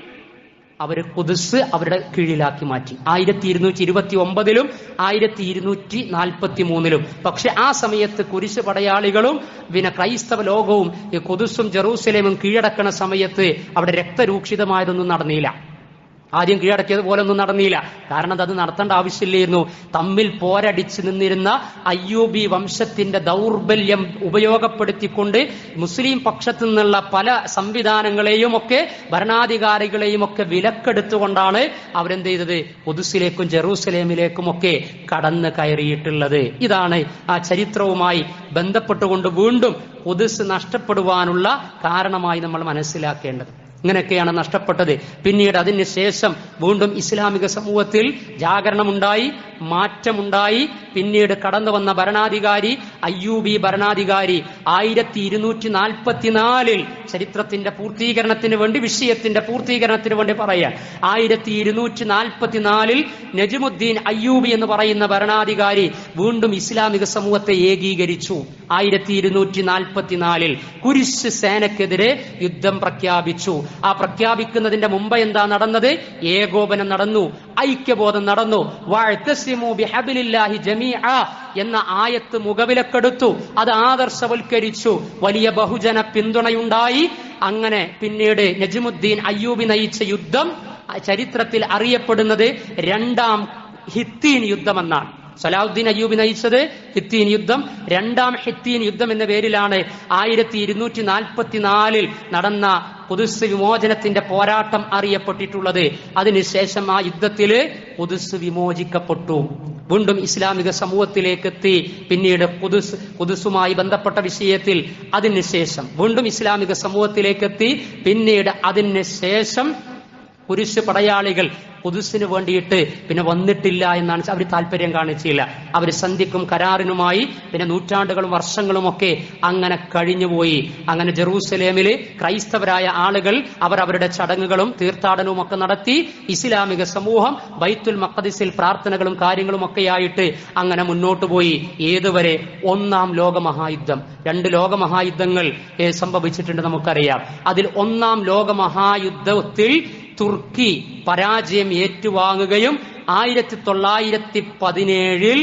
അവര് കുതിസ് അവരുടെ കീഴിലാക്കി മാറ്റി ആയിരത്തി ഇരുന്നൂറ്റി ഇരുപത്തി ഒമ്പതിലും ആയിരത്തി ഇരുന്നൂറ്റി നാൽപ്പത്തി മൂന്നിലും പക്ഷെ ആ സമയത്ത് കുരിശ് പടയാളികളും പിന്നെ ക്രൈസ്തവ ലോകവും ഈ കുതിസും ജെറൂസലേമും കീഴടക്കണ സമയത്ത് അവിടെ രക്തരൂക്ഷിതമായതൊന്നും നടന്നില്ല ആദ്യം കീഴടക്കിയത് പോലെ ഒന്നും നടന്നില്ല കാരണം അത് നടത്തേണ്ട ആവശ്യമില്ലായിരുന്നു തമ്മിൽ പോരടിച്ചു നിന്നിരുന്ന അയ്യൂബി വംശത്തിന്റെ ദൗർബല്യം ഉപയോഗപ്പെടുത്തിക്കൊണ്ട് മുസ്ലിം പക്ഷത്തു നിന്നുള്ള പല സംവിധാനങ്ങളെയും ഒക്കെ ഭരണാധികാരികളെയും ഒക്കെ വിലക്കെടുത്തുകൊണ്ടാണ് അവരെന്ത് ചെയ്തത് കുതുസിലേക്കും ജെറൂസലേമിലേക്കും ഒക്കെ കടന്നു കയറിയിട്ടുള്ളത് ഇതാണ് ആ ചരിത്രവുമായി ബന്ധപ്പെട്ടുകൊണ്ട് വീണ്ടും കുതിസ് നഷ്ടപ്പെടുവാനുള്ള കാരണമായി നമ്മൾ മനസ്സിലാക്കേണ്ടത് ഇങ്ങനെയൊക്കെയാണ് നഷ്ടപ്പെട്ടത് പിന്നീട് അതിന് ശേഷം വീണ്ടും ഇസ്ലാമിക സമൂഹത്തിൽ ജാഗരണമുണ്ടായി മാറ്റമുണ്ടായി പിന്നീട് കടന്നു വന്ന ഭരണാധികാരി അയ്യൂബി ഭരണാധികാരി ആയിരത്തി ഇരുന്നൂറ്റി നാൽപ്പത്തിനാലിൽ ചരിത്രത്തിന്റെ പൂർത്തീകരണത്തിന് വേണ്ടി വിഷയത്തിന്റെ പൂർത്തീകരണത്തിന് വേണ്ടി പറയാൻ ആയിരത്തി ഇരുന്നൂറ്റി നാൽപ്പത്തിനാലിൽ നജമുദ്ദീൻ അയ്യൂബി എന്ന് പറയുന്ന ഭരണാധികാരി വീണ്ടും ഇസ്ലാമിക സമൂഹത്തെ ഏകീകരിച്ചു ആയിരത്തി ഇരുന്നൂറ്റി നാൽപ്പത്തിനാലിൽ കുരിശ് സേനക്കെതിരെ യുദ്ധം പ്രഖ്യാപിച്ചു ആ പ്രഖ്യാപിക്കുന്നതിന്റെ മുമ്പ് എന്താ നടന്നത് ഏകോപനം നടന്നു ഐക്യബോധം നടന്നു വഅ്തസിമു ബിഹബ്ലില്ലാഹി ജമീഅ എന്ന ആയത്ത് മുഖവിലക്കെടുത്തു അത് ആദർശവൽക്കരിച്ചു വലിയ ബഹുജന പിന്തുണയുണ്ടായി അങ്ങനെ പിന്നീട് നജ്മുദ്ദീൻ അയ്യൂബി നയിച്ച യുദ്ധം ചരിത്രത്തിൽ അറിയപ്പെടുന്നത് രണ്ടാം ഹിത്തീൻ യുദ്ധമെന്നാണ് സലാഹുദ്ദീൻ അയ്യൂബി നയിച്ചത് ഹിത്തീൻ യുദ്ധം രണ്ടാം ഹിത്തീൻ യുദ്ധം എന്ന പേരിലാണ് ആയിരത്തി ഇരുന്നൂറ്റി നാൽപ്പത്തിനാലിൽ നടന്ന പുതുസ് വിമോചനത്തിന്റെ പോരാട്ടം അറിയപ്പെട്ടിട്ടുള്ളത് അതിനുശേഷം ആ യുദ്ധത്തില് പുതുസ് വിമോചിക്കപ്പെട്ടു വീണ്ടും ഇസ്ലാമിക സമൂഹത്തിലേക്ക് എത്തി പിന്നീട് പുതുസ് പുതുസുമായി ബന്ധപ്പെട്ട വിഷയത്തിൽ അതിനുശേഷം വീണ്ടും ഇസ്ലാമിക സമൂഹത്തിലേക്ക് എത്തി പിന്നീട് അതിന് ശേഷം കുരിശ് പടയാളികൾ പുതുസിന് വേണ്ടിയിട്ട് പിന്നെ വന്നിട്ടില്ല എന്നാണ് അവർ താല്പര്യം കാണിച്ചില്ല അവർ സന്ധിക്കും കരാറിനുമായി പിന്നെ നൂറ്റാണ്ടുകളും വർഷങ്ങളും ഒക്കെ അങ്ങനെ കഴിഞ്ഞുപോയി അങ്ങനെ ജെറൂസലേമില് ക്രൈസ്തവരായ ആളുകൾ അവർ അവരുടെ ചടങ്ങുകളും തീർത്ഥാടനവും ഒക്കെ നടത്തി ഇസ്ലാമിക സമൂഹം ബൈത്തുൽ മഖദിസിൽ പ്രാർത്ഥനകളും കാര്യങ്ങളും ഒക്കെയായിട്ട് അങ്ങനെ മുന്നോട്ട് പോയി ഏതുവരെ ഒന്നാം ലോകമഹായുദ്ധം രണ്ട് ലോകമഹായുദ്ധങ്ങൾ ഏ, സംഭവിച്ചിട്ടുണ്ട് നമുക്കറിയാം അതിൽ ഒന്നാം ലോകമഹായുദ്ധത്തിൽ തുർക്കി പരാജയം ഏറ്റുവാങ്ങുകയും ആയിരത്തി തൊള്ളായിരത്തി പതിനേഴിൽ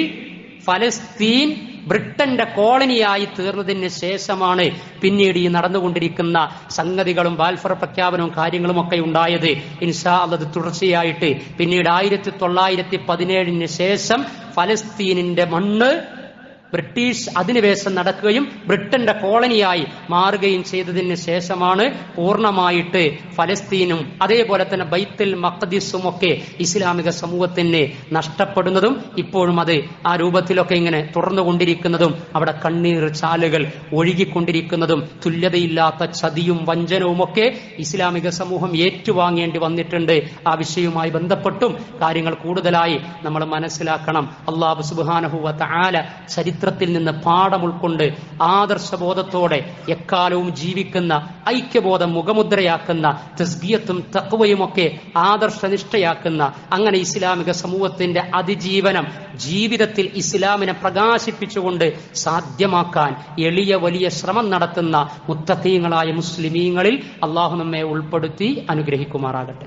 ഫലസ്തീൻ ബ്രിട്ടന്റെ കോളനിയായി തീർന്നതിന് ശേഷമാണ് പിന്നീട് ഈ നടന്നുകൊണ്ടിരിക്കുന്ന സംഗതികളും ബാൽഫർ പ്രഖ്യാപനവും കാര്യങ്ങളും ഒക്കെ ഉണ്ടായത് ഇൻഷാ അല്ലത് തുടർച്ചയായിട്ട് പിന്നീട് ആയിരത്തി തൊള്ളായിരത്തി പതിനേഴിന് ശേഷം ഫലസ്തീനിന്റെ മണ്ണ് ബ്രിട്ടീഷ് അധിനിവേശം നടക്കുകയും ബ്രിട്ടന്റെ കോളനിയായി മാറുകയും ചെയ്തതിന് ശേഷമാണ് പൂർണ്ണമായിട്ട് ഫലസ്തീനും അതേപോലെ തന്നെ ബൈത്തുൽ മഖദിസും ഒക്കെ ഇസ്ലാമിക സമൂഹത്തിന് നഷ്ടപ്പെടുന്നതും ഇപ്പോഴും അത് ആ രൂപത്തിലൊക്കെ ഇങ്ങനെ തുറന്നുകൊണ്ടിരിക്കുന്നതും അവിടെ കണ്ണീർ ചാലുകൾ ഒഴുകിക്കൊണ്ടിരിക്കുന്നതും തുല്യതയില്ലാത്ത ചതിയും വഞ്ചനവും ഒക്കെ ഇസ്ലാമിക സമൂഹം ഏറ്റുവാങ്ങേണ്ടി വന്നിട്ടുണ്ട് ആ വിഷയവുമായി ബന്ധപ്പെട്ടും കാര്യങ്ങൾ കൂടുതലായി നമ്മൾ മനസ്സിലാക്കണം അള്ളാഹു സുബാനഹുവ ആല ചരിത്രത്തിൽ നിന്ന് പാഠം ഉൾക്കൊണ്ട് ആദർശബോധത്തോടെ എക്കാലവും ജീവിക്കുന്ന ഐക്യബോധം മുഖമുദ്രയാക്കുന്ന തസ്ബിയത്തും തക്വയുമൊക്കെ ആദർശനിഷ്ഠയാക്കുന്ന അങ്ങനെ ഇസ്ലാമിക സമൂഹത്തിന്റെ അതിജീവനം ജീവിതത്തിൽ ഇസ്ലാമിനെ പ്രകാശിപ്പിച്ചുകൊണ്ട് സാധ്യമാക്കാൻ എളിയ വലിയ ശ്രമം നടത്തുന്ന മുത്തഖീങ്ങളായ മുസ്ലിമീങ്ങളിൽ അള്ളാഹു നമ്മെ ഉൾപ്പെടുത്തി അനുഗ്രഹിക്കുമാറാകട്ടെ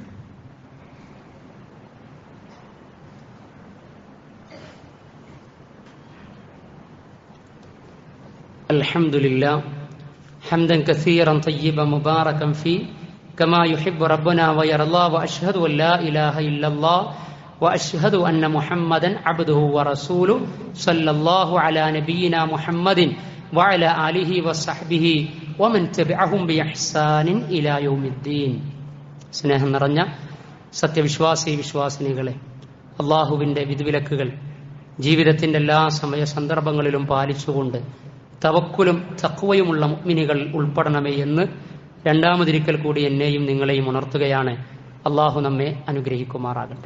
الحمد لله حمدا كثيرا طيبا مباركا فيه كما يحب ربنا ويرضى واشهد ان لا اله الا الله وأشهد أن محمدا عبده ورسوله صلى الله على نبينا محمد وعلى آله وصحبه ومن تبعهم بإحسان إلى يوم الدين സ്നേഹം നിറഞ്ഞ സത്യവിശ്വാസി വിശ്വാസിനികളെ അള്ളാഹുവിന്റെ വിധിവിലക്കുകൾ ജീവിതത്തിന്റെ എല്ലാ സമയ സന്ദർഭങ്ങളിലും പാലിച്ചുകൊണ്ട് തവക്കുലും തക്വയുമുള്ള മുഗ്മിനികൾ ഉൾപ്പെടണമേ എന്ന് രണ്ടാമതിരിക്കൽ കൂടി എന്നെയും നിങ്ങളെയും ഉണർത്തുകയാണ് അള്ളാഹു നമ്മെ അനുഗ്രഹിക്കുമാറാകട്ടെ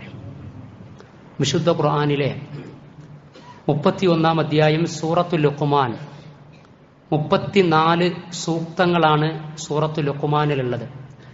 വിശുദ്ധ ഖുർആാനിലെ മുപ്പത്തിയൊന്നാം അധ്യായം സൂറത്തു ലുക്കുമാൻ മുപ്പത്തിനാല് സൂക്തങ്ങളാണ് സൂറത്തു ലുക്കുമാനിലുള്ളത്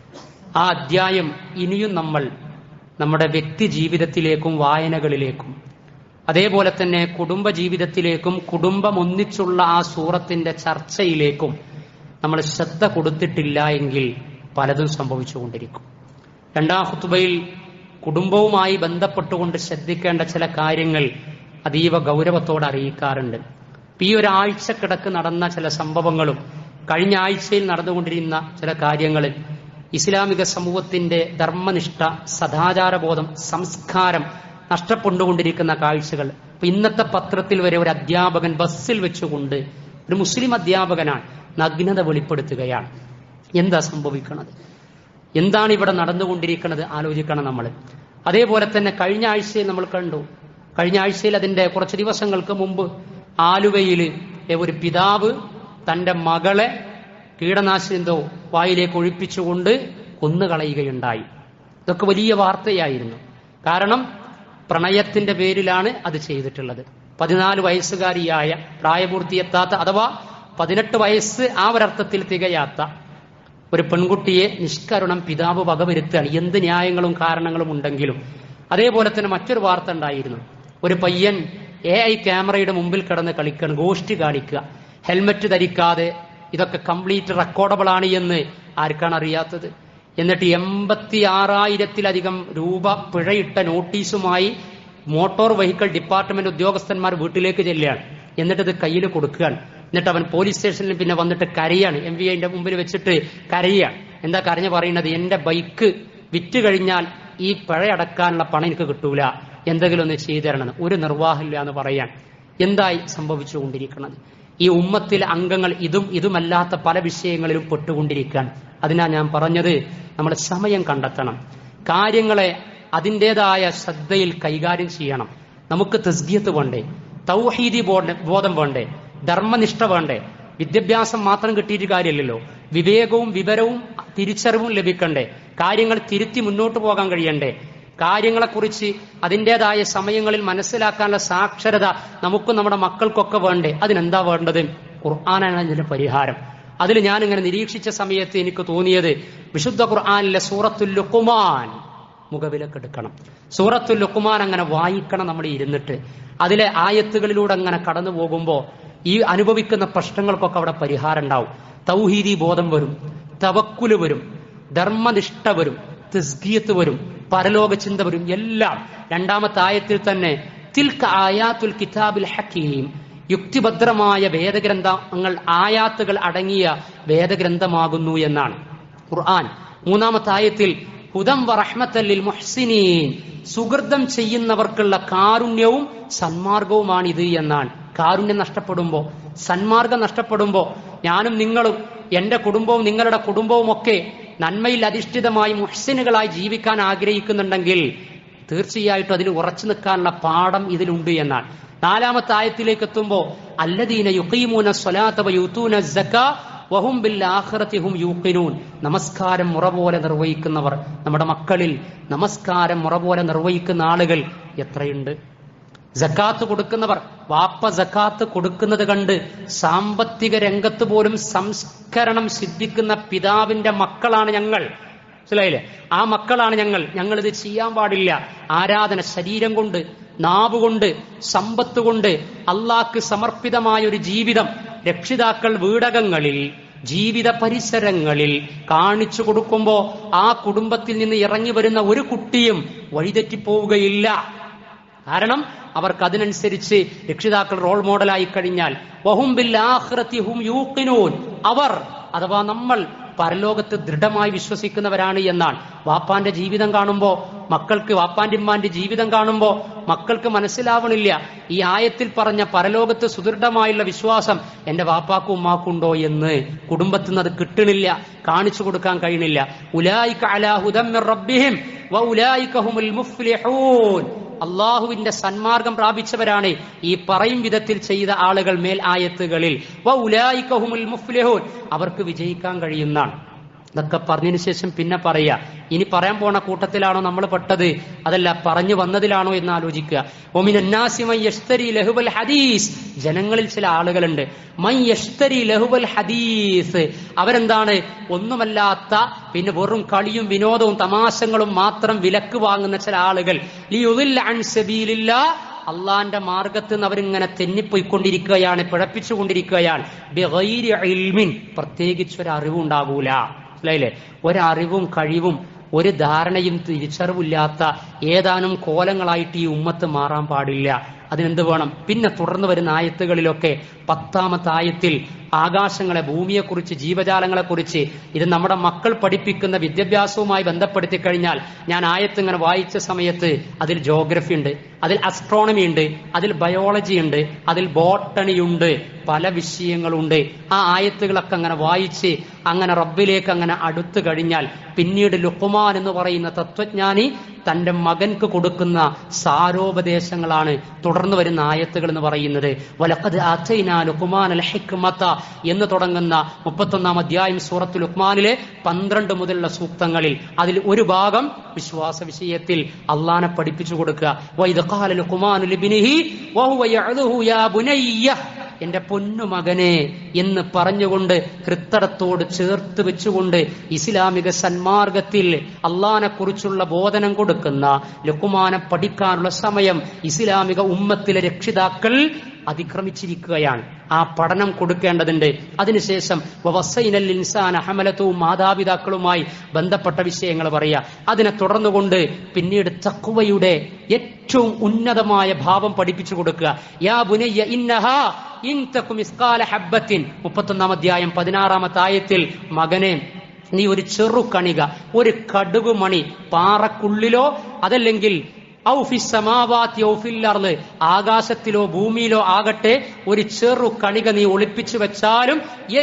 ആ അധ്യായം ഇനിയും നമ്മൾ നമ്മുടെ വ്യക്തി ജീവിതത്തിലേക്കും വായനകളിലേക്കും അതേപോലെ തന്നെ കുടുംബ ജീവിതത്തിലേക്കും കുടുംബം ഒന്നിച്ചുള്ള ആ സൂറത്തിന്റെ ചർച്ചയിലേക്കും നമ്മൾ ശ്രദ്ധ കൊടുത്തിട്ടില്ല എങ്കിൽ പലതും സംഭവിച്ചുകൊണ്ടിരിക്കും രണ്ടാം ഹുത്തുബയിൽ കുടുംബവുമായി ബന്ധപ്പെട്ടുകൊണ്ട് ശ്രദ്ധിക്കേണ്ട ചില കാര്യങ്ങൾ അതീവ ഗൗരവത്തോടെ അറിയിക്കാറുണ്ട് ഈ ഒരാഴ്ചക്കിടക്ക് നടന്ന ചില സംഭവങ്ങളും കഴിഞ്ഞ ആഴ്ചയിൽ നടന്നുകൊണ്ടിരുന്ന ചില കാര്യങ്ങൾ ഇസ്ലാമിക സമൂഹത്തിന്റെ ധർമ്മനിഷ്ഠ സദാചാരബോധം സംസ്കാരം നഷ്ടപ്പെട്ടുകൊണ്ടിരിക്കുന്ന കാഴ്ചകൾ ഇപ്പൊ ഇന്നത്തെ പത്രത്തിൽ വരെ ഒരു അധ്യാപകൻ ബസ്സിൽ വെച്ചുകൊണ്ട് ഒരു മുസ്ലിം അധ്യാപകനാണ് നഗ്നത വെളിപ്പെടുത്തുകയാണ് എന്താ സംഭവിക്കുന്നത് എന്താണ് ഇവിടെ നടന്നുകൊണ്ടിരിക്കുന്നത് ആലോചിക്കണം നമ്മൾ അതേപോലെ തന്നെ കഴിഞ്ഞ ആഴ്ചയിൽ നമ്മൾ കണ്ടു കഴിഞ്ഞ ആഴ്ചയിൽ അതിന്റെ കുറച്ച് ദിവസങ്ങൾക്ക് മുമ്പ് ആലുവയിൽ ഒരു പിതാവ് തന്റെ മകളെ കീടനാശിനി എന്തോ വായിലേക്ക് ഒഴിപ്പിച്ചുകൊണ്ട് കൊന്നുകളയുകയുണ്ടായി ഇതൊക്കെ വലിയ വാർത്തയായിരുന്നു കാരണം പ്രണയത്തിന്റെ പേരിലാണ് അത് ചെയ്തിട്ടുള്ളത് പതിനാല് വയസ്സുകാരിയായ പ്രായപൂർത്തിയെത്താത്ത അഥവാ പതിനെട്ട് വയസ്സ് ആ ഒരർത്ഥത്തിൽ തികയാത്ത ഒരു പെൺകുട്ടിയെ നിഷ്കരുണം പിതാവ് വകവരുത്തുകയാണ് എന്ത് ന്യായങ്ങളും കാരണങ്ങളും ഉണ്ടെങ്കിലും അതേപോലെ തന്നെ മറ്റൊരു വാർത്ത ഉണ്ടായിരുന്നു ഒരു പയ്യൻ എ ഐ ക്യാമറയുടെ മുമ്പിൽ കിടന്ന് കളിക്കണം ഗോഷ്ടി കാണിക്കുക ഹെൽമറ്റ് ധരിക്കാതെ ഇതൊക്കെ കംപ്ലീറ്റ് റെക്കോർഡബിൾ ആണ് എന്ന് ആർക്കാണ് അറിയാത്തത് എന്നിട്ട് എൺപത്തി ആറായിരത്തിലധികം രൂപ പിഴയിട്ട നോട്ടീസുമായി മോട്ടോർ വെഹിക്കിൾ ഡിപ്പാർട്ട്മെന്റ് ഉദ്യോഗസ്ഥന്മാർ വീട്ടിലേക്ക് ചെല്ലുകയാണ് എന്നിട്ട് ഇത് കയ്യിൽ കൊടുക്കുകയാണ് എന്നിട്ട് അവൻ പോലീസ് സ്റ്റേഷനിൽ പിന്നെ വന്നിട്ട് കരയാണ് എം വി ഐന്റെ മുമ്പിൽ വെച്ചിട്ട് കരയാണ് എന്താ കരഞ്ഞ് പറയുന്നത് എന്റെ ബൈക്ക് വിറ്റ് കഴിഞ്ഞാൽ ഈ പിഴയടക്കാനുള്ള പണം എനിക്ക് കിട്ടൂല എന്തെങ്കിലും ഒന്ന് ചെയ്തു തരണം ഒരു നിർവാഹമില്ല എന്ന് പറയാൻ എന്തായി സംഭവിച്ചുകൊണ്ടിരിക്കുന്നത് ഈ ഉമ്മത്തിലെ അംഗങ്ങൾ ഇതും ഇതുമല്ലാത്ത പല വിഷയങ്ങളിലും പെട്ടുകൊണ്ടിരിക്കുകയാണ് അതിനാ ഞാൻ പറഞ്ഞത് നമ്മൾ സമയം കണ്ടെത്തണം കാര്യങ്ങളെ അതിൻ്റെതായ ശ്രദ്ധയിൽ കൈകാര്യം ചെയ്യണം നമുക്ക് തസ്ഗിയത്ത് വേണ്ടേ തൗഹീദി ബോധം വേണ്ടേ ധർമ്മനിഷ്ഠ വേണ്ടേ വിദ്യാഭ്യാസം മാത്രം കിട്ടിയിട്ട് കാര്യമില്ലല്ലോ വിവേകവും വിവരവും തിരിച്ചറിവും ലഭിക്കണ്ടേ കാര്യങ്ങൾ തിരുത്തി മുന്നോട്ട് പോകാൻ കഴിയണ്ടേ കാര്യങ്ങളെക്കുറിച്ച് അതിൻ്റെതായ സമയങ്ങളിൽ മനസ്സിലാക്കാനുള്ള സാക്ഷരത നമുക്കും നമ്മുടെ മക്കൾക്കൊക്കെ വേണ്ടേ അതിനെന്താ വേണ്ടത് ഖുർആനാണ് അതിന്റെ പരിഹാരം അതിൽ ഞാൻ ഇങ്ങനെ നിരീക്ഷിച്ച സമയത്ത് എനിക്ക് തോന്നിയത് വിശുദ്ധ ഖുർആാനിലെ സൂറത്തുൽ ലുക്കുമാൻ മുഖവിലക്കെടുക്കണം സൂറത്തുൽ ലുക്കുമാൻ അങ്ങനെ വായിക്കണം നമ്മൾ ഇരുന്നിട്ട് അതിലെ ആയത്തുകളിലൂടെ അങ്ങനെ കടന്നു പോകുമ്പോൾ ഈ അനുഭവിക്കുന്ന പ്രശ്നങ്ങൾക്കൊക്കെ അവിടെ പരിഹാരം ഉണ്ടാവും തൗഹീദി ബോധം വരും തവക്കുല് വരും ധർമ്മനിഷ്ഠ വരും തസ്ഗീയത്ത് വരും പരലോക ചിന്ത വരും എല്ലാം രണ്ടാമത്തെ ആയത്തിൽ തന്നെ തിൽക്ക് ആയാത്തുൽ കിതാബിൽ ഹക്കീം യുക്തിഭദ്രമായ വേദഗ്രന്ഥങ്ങൾ ആയാത്തുകൾ അടങ്ങിയ വേദഗ്രന്ഥമാകുന്നു എന്നാണ് ഖുർആൻ മൂന്നാമത്തെ ആയത്തിൽ ഹുദം വറഹ്മത്തല്ലിൽ മുഹ്സിനീൻ സുഹൃതം ചെയ്യുന്നവർക്കുള്ള കാരുണ്യവും സന്മാർഗവുമാണിത് എന്നാണ് കാരുണ്യം നഷ്ടപ്പെടുമ്പോ സന്മാർഗം നഷ്ടപ്പെടുമ്പോ ഞാനും നിങ്ങളും എന്റെ കുടുംബവും നിങ്ങളുടെ കുടുംബവും ഒക്കെ നന്മയിൽ അധിഷ്ഠിതമായി മുഹ്സിനുകളായി ജീവിക്കാൻ ആഗ്രഹിക്കുന്നുണ്ടെങ്കിൽ തീർച്ചയായിട്ടും അതിൽ ഉറച്ചു നിൽക്കാനുള്ള പാഠം ഇതിലുണ്ട് എന്നാണ് നാലാമത്തെ ആയത്തിലേക്ക് എത്തുമ്പോ അല്ലദീന യുഖീമൂന സ്വലാത്ത യൂത്തൂന സക്കാ വഹും ബിൽ ആഖിറതി ഹും യൂഖിനൂൻ നമസ്കാരം മുറ പോലെ നിർവഹിക്കുന്നവർ നമ്മുടെ മക്കളിൽ നമസ്കാരം മുറ പോലെ നിർവഹിക്കുന്ന ആളുകൾ എത്രയുണ്ട് ജക്കാത്ത് കൊടുക്കുന്നവർ വാപ്പ ജക്കാത്ത് കൊടുക്കുന്നത് കണ്ട് സാമ്പത്തിക രംഗത്ത് പോലും സംസ്കരണം സിദ്ധിക്കുന്ന പിതാവിന്റെ മക്കളാണ് ഞങ്ങൾ മനസ്സിലായില്ലേ ആ മക്കളാണ് ഞങ്ങൾ ഞങ്ങൾ ഇത് ചെയ്യാൻ പാടില്ല ആരാധന ശരീരം കൊണ്ട് നാവ് കൊണ്ട് സമ്പത്ത് കൊണ്ട് അള്ളാഹ്ക്ക് സമർപ്പിതമായ ഒരു ജീവിതം രക്ഷിതാക്കൾ വീടകങ്ങളിൽ ജീവിത പരിസരങ്ങളിൽ കാണിച്ചു കൊടുക്കുമ്പോ ആ കുടുംബത്തിൽ നിന്ന് ഇറങ്ങി വരുന്ന ഒരു കുട്ടിയും വഴിതെറ്റിപ്പോവുകയില്ല കാരണം അവർക്ക് അതിനനുസരിച്ച് രക്ഷിതാക്കൾ റോൾ മോഡലായി കഴിഞ്ഞാൽ വഹും ബിൽ ആഖിറത്തി ഹും യൂഖിനൂൻ അവർ അഥവാ നമ്മൾ പരലോകത്ത് ദൃഢമായി വിശ്വസിക്കുന്നവരാണ് എന്നാണ് വാപ്പാന്റെ ജീവിതം കാണുമ്പോ മക്കൾക്ക് വാപ്പാന്റെ ഉമ്മാന്റെ ജീവിതം കാണുമ്പോ മക്കൾക്ക് മനസ്സിലാവണില്ല ഈ ആയത്തിൽ പറഞ്ഞ പരലോകത്ത് സുദൃഢമായുള്ള വിശ്വാസം എന്റെ വാപ്പാക്കും ഉമ്മാക്കും ഉണ്ടോ എന്ന് കുടുംബത്തിൽ നിന്ന് അത് കിട്ടണില്ല കാണിച്ചു കൊടുക്കാൻ കഴിയണില്ല ഉലായിക അലാ ഹുദം മിർ റബ്ബിഹിം വ ഉലായിക ഹുമുൽ മുഫ്ലിഹൂൻ അള്ളാഹുവിന്റെ സന്മാർഗം പ്രാപിച്ചവരാണ് ഈ പറയും വിധത്തിൽ ചെയ്ത ആളുകൾ മേൽ ആയത്തുകളിൽ വ ഉലായിക ഹുമുൽ മുഫ്ലിഹൂൻ അവർക്ക് വിജയിക്കാൻ കഴിയുന്നതാണ് ഇതൊക്കെ പറഞ്ഞതിന് ശേഷം പിന്നെ പറയാ ഇനി പറയാൻ പോണ കൂട്ടത്തിലാണോ നമ്മൾ പെട്ടത് അതല്ല പറഞ്ഞു വന്നതിലാണോ എന്ന് ആലോചിക്കുക ഒമിനാസി മൈ യഷ്തരി ലഹുബൽ ഹദീസ് ജനങ്ങളിൽ ചില ആളുകളുണ്ട് മൈ യഷ്തരി ലഹുബൽ ഹദീസ് അവരെന്താണ് ഒന്നുമല്ലാത്ത പിന്നെ വെറും കളിയും വിനോദവും തമാശങ്ങളും മാത്രം വിലക്ക് വാങ്ങുന്ന ചില ആളുകൾ ലിയുദില്ല അൻ സബീലില്ലാ അള്ളാന്റെ മാർഗത്ത് നിന്ന് അവരിങ്ങനെ തെന്നിപ്പോയിക്കൊണ്ടിരിക്കുകയാണ് പിഴപ്പിച്ചുകൊണ്ടിരിക്കുകയാണ് ബിഗൈരി ഇൽമിൻ പ്രത്യേകിച്ച് ഒരു അറിവുണ്ടാകൂല മനസ്സിലായില്ലേ ഒരറിവും കഴിവും ഒരു ധാരണയും തിരിച്ചറിവില്ലാത്ത ഏതാനും കോലങ്ങളായിട്ട് ഈ ഉമ്മത്ത് മാറാൻ പാടില്ല അതിനെന്ത് വേണം പിന്നെ തുടർന്ന് വരുന്ന ആയത്തുകളിലൊക്കെ പത്താമത്തെ ആയത്തിൽ ആകാശങ്ങളെ ഭൂമിയെക്കുറിച്ച് ജീവജാലങ്ങളെക്കുറിച്ച് ഇത് നമ്മുടെ മക്കൾ പഠിപ്പിക്കുന്ന വിദ്യാഭ്യാസവുമായി ബന്ധപ്പെടുത്തി കഴിഞ്ഞാൽ ഞാൻ ആയത്ത് ഇങ്ങനെ വായിച്ച സമയത്ത് അതിൽ ജോഗ്രഫി ഉണ്ട് അതിൽ അസ്ട്രോണമി ഉണ്ട് അതിൽ ബയോളജി ഉണ്ട് അതിൽ ബോട്ടണി ഉണ്ട് പല വിഷയങ്ങളുണ്ട് ആ ആയത്തുകളൊക്കെ അങ്ങനെ വായിച്ച് അങ്ങനെ റബ്ബിലേക്ക് അങ്ങനെ അടുത്തു കഴിഞ്ഞാൽ പിന്നീട് ലുക്കുമാൻ എന്ന് പറയുന്ന തത്വജ്ഞാനി തന്റെ മകൻക്ക് കൊടുക്കുന്ന സാരോപദേശങ്ങളാണ് തുടർന്ന് വരുന്ന ആയത്തുകൾ എന്ന് പറയുന്നത് വലക്കത് അഥൈന ലുക്കുമാൻ അൽ ഹിക്മത്ത എന്ന് തുടങ്ങുന്ന മുപ്പത്തൊന്നാം അധ്യായം സൂറത്ത് ലുക്മാനിലെ പന്ത്രണ്ട് മുതലുള്ള സൂക്തങ്ങളിൽ അതിൽ ഒരു ഭാഗം വിശ്വാസ വിഷയത്തിൽ അള്ളാനെ പഠിപ്പിച്ചു കൊടുക്കുക വൈദ ഖാല ലുക്മാനു ലിബ്നിഹി വഹുവ യഅദുഹു യാ ബുനയ്യ എന്റെ പൊന്നു മകനെ എന്ന് പറഞ്ഞുകൊണ്ട് ഹൃത്തടത്തോട് ചേർത്ത് വെച്ചുകൊണ്ട് ഇസ്ലാമിക സന്മാർഗത്തിൽ അള്ളാനെ കുറിച്ചുള്ള ബോധനം കൊടുക്കുന്ന ലുക്കുമാനെ പഠിക്കാനുള്ള സമയം ഇസ്ലാമിക ഉമ്മത്തിലെ രക്ഷിതാക്കൾ അതിക്രമിച്ചിരിക്കുകയാണ് ആ പഠനം കൊടുക്കേണ്ടതുണ്ട് അതിനുശേഷം വവസ്സൈനൽ ഇൻസാന ഹമലത്തും മാതാപിതാക്കളുമായി ബന്ധപ്പെട്ട വിഷയങ്ങൾ പറയാ അതിനെ തുടർന്നുകൊണ്ട് പിന്നീട് തക്കുവയുടെ ഏറ്റവും ഉന്നതമായ ഭാവം പഠിപ്പിച്ചു കൊടുക്കുക യാ ബുനയ്യ ഇന്നഹാ ഇൻ തക്കും ഇസ്കാല ഹബ്ബത്തിൻ മുപ്പത്തൊന്നാം അധ്യായം പതിനാറാമത്തെ ആയത്തിൽ മകനെ നീ ഒരു ചെറു കണിക ഒരു കടുകുമണി പാറക്കുള്ളിലോ അതല്ലെങ്കിൽ ആകാശത്തിലോ ഭൂമിയിലോ ആകട്ടെ ഒരു ചെറു കണിക നീ ഒളിപ്പിച്ചു വെച്ചാലും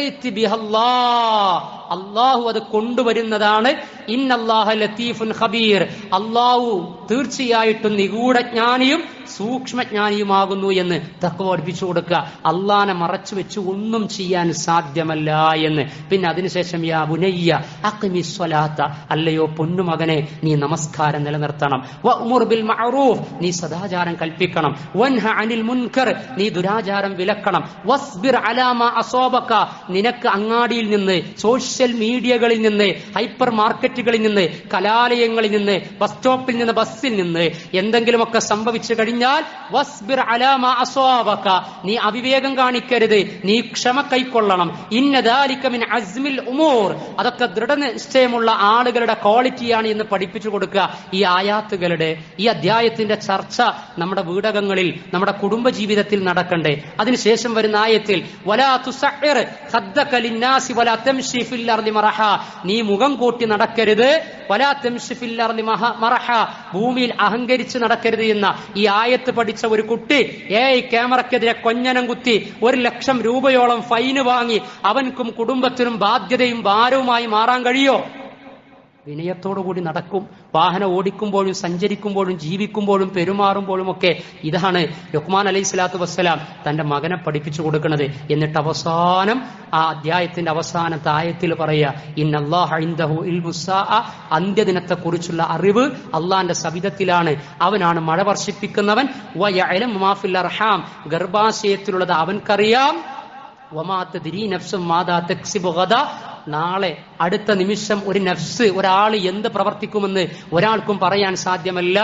അള്ളാഹു അത് കൊണ്ടുവരുന്നതാണ് ഇന്നല്ലാഹ ലത്തീഫുൻ ഖബീർ അള്ളാഹു തീർച്ചയായിട്ടും നിഗൂഢജ്ഞാനിയും സൂക്ഷ്മജ്ഞാനിയുമാകുന്നു എന്ന് തക്വ പഠിപ്പിച്ചു കൊടുക്കുക അള്ളാനെ മറച്ചു വെച്ച് ഒന്നും ചെയ്യാൻ സാധ്യമല്ല എന്ന് പിന്നെ അതിനുശേഷം യാ ബുനയ്യ അഖ്മി സ്വലാത്ത അല്ലയോ പൊന്നുമകനെ നീ നമസ്കാരം നിലനിർത്തണം വഅ്മുർ ബിൽ മഅറൂഫ് നീ സദാചാരം കൽപ്പിക്കണം വൻഹ അനിൽ മുൻകർ നീ ദുരാചാരം വിലക്കണം വസ്ബിർ അലാ മാ അസോബക നിനക്ക് അങ്ങാടിയിൽ നിന്ന് സോഷ്യൽ മീഡിയകളിൽ നിന്ന് ഹൈപ്പർ മാർക്കറ്റുകളിൽ നിന്ന് കലാലയങ്ങളിൽ നിന്ന് ബസ് സ്റ്റോപ്പിൽ നിന്ന് ബസ്സിൽ നിന്ന് എന്തെങ്കിലുമൊക്കെ സംഭവിച്ചു കഴിഞ്ഞാൽ വസ്ബിർ അലാ മാ അസ്വാബക നീ അവിവേകം കാണിക്കരുത് നീ ക്ഷമ കൈക്കൊള്ളണം ഇന്നദാലിക മിൻ അസ്മിൽ ഉമൂർ അതൊക്കെ ദൃഢനിശ്ചയമുള്ള ആളുകളുടെ ക്വാളിറ്റിയാണ് എന്ന് പഠിപ്പിച്ചു കൊടുക്കുക ഈ ആയാത്തുകളുടെ ഈ അധ്യായത്തിന്റെ ചർച്ച നമ്മുടെ വീടകങ്ങളിൽ നമ്മുടെ കുടുംബ ജീവിതത്തിൽ നടക്കണ്ടേ അതിനുശേഷം വരുന്ന ആയത്തിൽ വലാ തുസഇർ ഖദ്ദക ലിന്നാസി വലാ തംശി ഫിൽ അർളി മറഹ നീ മുഖം കൂട്ടി നടക്കരുത് വലാ തംശി ഫിൽ അർളി മഹ- മറഹ ഭൂമിയിൽ അഹങ്കരിച്ച് നടക്കരുത് എന്ന ഈ ആയത്ത് പഠിച്ച ഒരു കുട്ടി ഏയ് ക്യാമറക്കെതിരെ കൊഞ്ഞനം കുത്തി ഒരു ലക്ഷം രൂപയോളം ഫൈന് വാങ്ങി അവൻക്കും കുടുംബത്തിനും ബാധ്യതയും ഭാരവുമായി മാറാൻ കഴിയോ വിനയത്തോടുകൂടി നടക്കും വാഹനം ഓടിക്കുമ്പോഴും സഞ്ചരിക്കുമ്പോഴും ജീവിക്കുമ്പോഴും പെരുമാറുമ്പോഴും ഒക്കെ ഇതാണ് ലുക്മാൻ അലൈഹി സ്വലാത്തു വസ്സലാം തന്റെ മകനെ പഠിപ്പിച്ചു കൊടുക്കുന്നത് എന്നിട്ട് അവസാനം ആ അധ്യായത്തിന്റെ അവസാനത്തെ ആയത്തിൽ പറയുക ഇന്നല്ലാഹു അന്ത്യദിനത്തെ കുറിച്ചുള്ള അറിവ് അള്ളാന്റെ സവിധത്തിലാണ് അവനാണ് മഴ വർഷിപ്പിക്കുന്നവൻ വയഅലം മാഫിൽ അർഹാം ഗർഭാശയത്തിലുള്ളത് അവൻക്കറിയാം വമാത്ത ദിരീ നഫ്സും മാതാ തക്സിബു ഗദ നാളെ അടുത്ത നിമിഷം ഒരു നഫ്സ് ഒരാൾ എന്ത് പ്രവർത്തിക്കുമെന്ന് ഒരാൾക്കും പറയാൻ സാധ്യമല്ല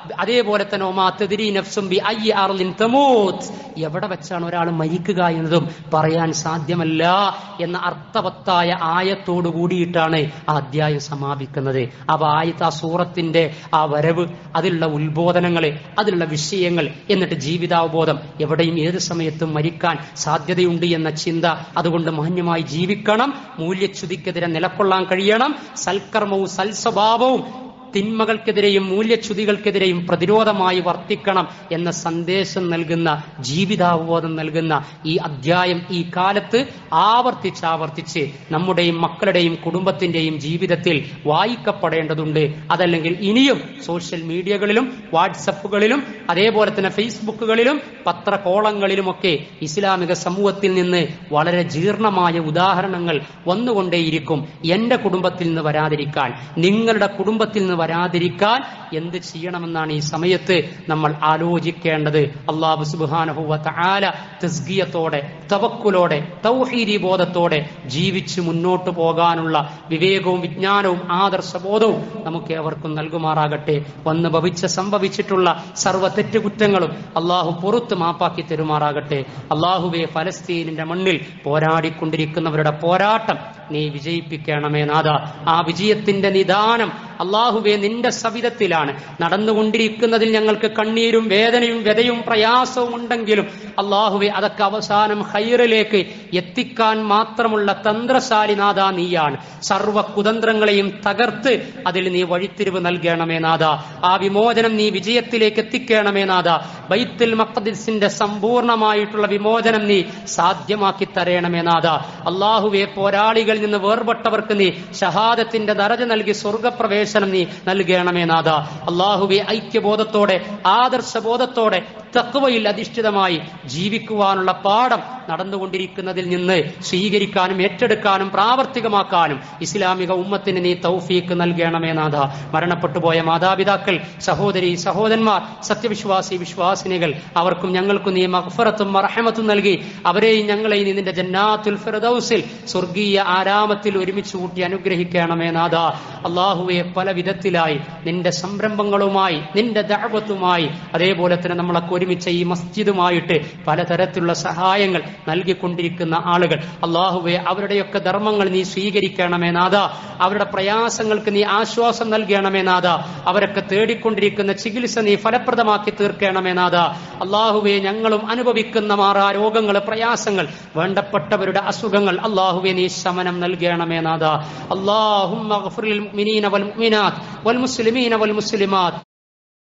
അതേപോലെ തന്നെ ഒമാ തദ്രി നഫ്സും ബി അയ്യി അർളിൻ തമൂത്ത് എവിടെ വെച്ചാണ് ഒരാൾ മരിക്കുക എന്നതും പറയാൻ സാധ്യമല്ല എന്ന അർത്ഥവത്തായ ആയത്തോട് കൂടിയിട്ടാണ് ആ അധ്യായം സമാപിക്കുന്നത് അപ്പൊ ആയത്ത് ആ സൂറത്തിന്റെ ആ വരവ് അതിലുള്ള ഉത്ബോധനങ്ങള് അതിലുള്ള വിഷയങ്ങൾ എന്നിട്ട് ജീവിതാവബോധം എവിടെയും ഏത് സമയത്തും മരിക്കാൻ സാധ്യതയുണ്ട് എന്ന ചിന്ത അതുകൊണ്ട് മാന്യമായി ജീവിക്കണം മൂല്യച്യുതിക്കെതിരെ നിലക്കൊള്ളാൻ കഴിയണം സൽക്കർമ്മവും സൽസ്വഭാവവും തിന്മകൾക്കെതിരെയും മൂല്യച്യുതികൾക്കെതിരെയും പ്രതിരോധമായി വർത്തിക്കണം എന്ന സന്ദേശം നൽകുന്ന ജീവിതാവബോധം നൽകുന്ന ഈ അധ്യായം ഈ കാലത്ത് ആവർത്തിച്ചാവർത്തിച്ച് നമ്മുടെയും മക്കളുടെയും കുടുംബത്തിന്റെയും ജീവിതത്തിൽ വായിക്കപ്പെടേണ്ടതുണ്ട് അതല്ലെങ്കിൽ ഇനിയും സോഷ്യൽ മീഡിയകളിലും വാട്സപ്പുകളിലും അതേപോലെ തന്നെ ഫേസ്ബുക്കുകളിലും പത്രകോളങ്ങളിലുമൊക്കെ ഇസ്ലാമിക സമൂഹത്തിൽ നിന്ന് വളരെ ജീർണമായ ഉദാഹരണങ്ങൾ വന്നുകൊണ്ടേയിരിക്കും എന്റെ കുടുംബത്തിൽ നിന്ന് വരാതിരിക്കാൻ നിങ്ങളുടെ കുടുംബത്തിൽ നിന്ന് വരാതിരിക്കാൻ എന്ത് ചെയ്യണമെന്നാണ് ഈ സമയത്ത് നമ്മൾ ആലോചിക്കേണ്ടത് അള്ളാഹു സുബാനഹുവ ആല തസ്ഗിയത്തോടെ തവക്കുലോടെ തൗഹീദി ബോധത്തോടെ ജീവിച്ച് മുന്നോട്ട് പോകാനുള്ള വിവേകവും വിജ്ഞാനവും ആദർശബോധവും നമുക്ക് ഏവർക്കും നൽകുമാറാകട്ടെ വന്ന് ഭവിച്ച സംഭവിച്ചിട്ടുള്ള സർവ്വ തെറ്റുകുറ്റങ്ങളും അള്ളാഹു പുറത്ത് മാപ്പാക്കി തരുമാറാകട്ടെ അള്ളാഹുവെ ഫലസ്തീനിന്റെ മണ്ണിൽ പോരാടിക്കൊണ്ടിരിക്കുന്നവരുടെ പോരാട്ടം നീ വിജയിപ്പിക്കണമേ നാഥ ആ വിജയത്തിന്റെ നിദാനം അള്ളാഹുവെ നിന്റെ സവിധത്തിലാണ് നടന്നുകൊണ്ടിരിക്കുന്നതിൽ ഞങ്ങൾക്ക് കണ്ണീരും വേദനയും വ്യതയും പ്രയാസവും ഉണ്ടെങ്കിലും അള്ളാഹുവെ അതൊക്കെ അവസാനം ഹൈറിലേക്ക് എത്തിക്കാൻ മാത്രമുള്ള തന്ത്രശാലി നാഥ നീയാണ് സർവ കുതന്ത്രങ്ങളെയും തകർത്ത് അതിൽ നീ വഴിത്തിരിവ് നൽകണമേ നാഥ ആ വിമോചനം നീ വിജയത്തിലേക്ക് എത്തിക്കണമേ നാഥ ബൈത്തുൽ മഖദിസിന്റെ സമ്പൂർണമായിട്ടുള്ള വിമോചനം നീ സാധ്യമാക്കി തരയണമേ നാഥ അള്ളാഹുവെ പോരാളികളിൽ നിന്ന് വേർപെട്ടവർക്ക് നീ ഷഹാദത്തിന്റെ ദറജ നൽകി സ്വർഗപ്രവേശനം നീ നൽകണമേ നാഥ അള്ളാഹുവെ ഐക്യബോധത്തോടെ ആദർശബോധത്തോടെ തക്വയിൽ അധിഷ്ഠിതമായി ജീവിക്കുവാനുള്ള പാഠം നടന്നുകൊണ്ടിരിക്കുന്നതിൽ നിന്ന് സ്വീകരിക്കാനും ഏറ്റെടുക്കാനും പ്രാവർത്തികമാക്കാനും ഇസ്ലാമിക ഉമ്മത്തിന് നീ തൗഫീക്ക് നൽകണമേ നാഥ മരണപ്പെട്ടു പോയ മാതാപിതാക്കൾ സഹോദരി സഹോദരന്മാർ സത്യവിശ്വാസി വിശ്വാസിനികൾ അവർക്കും ഞങ്ങൾക്കും നീ മഹഫറത്തും മറഹമത്തും നൽകി അവരെയും ഞങ്ങളെയും നീ നിന്റെ ജന്നാത്തുൽ ഫിറദൌസിൽ സ്വർഗീയ ആരാമത്തിൽ ഒരുമിച്ച് കൂട്ടി അനുഗ്രഹിക്കണമേ നാഥ അള്ളാഹുവെ പല വിധത്തിലായി നിന്റെ സംരംഭങ്ങളുമായി നിന്റെ ദഅവത്തുമായി അതേപോലെ തന്നെ നമ്മളൊക്കെ ഒരുമിച്ച ഈ മസ്ജിദുമായിട്ട് പലതരത്തിലുള്ള സഹായങ്ങൾ നൽകിക്കൊണ്ടിരിക്കുന്ന ആളുകൾ അള്ളാഹുവെ അവരുടെയൊക്കെ ധർമ്മങ്ങൾ നീ സ്വീകരിക്കണമേ നാഥ അവരുടെ പ്രയാസങ്ങൾക്ക് നീ ആശ്വാസം നൽകണമേ നാഥ അവരൊക്കെ തേടിക്കൊണ്ടിരിക്കുന്ന ചികിത്സ നീ ഫലപ്രദമാക്കി തീർക്കണമേ നാഥ അള്ളാഹുവെ ഞങ്ങളും അനുഭവിക്കുന്ന മാറാ രോഗങ്ങൾ പ്രയാസങ്ങൾ വേണ്ടപ്പെട്ടവരുടെ അസുഖങ്ങൾ അള്ളാഹുവെ നീ ശമനം നൽകണമേ നാഥ അള്ളാഹും والمؤمنين والمؤمنات والمسلمين والمسلمات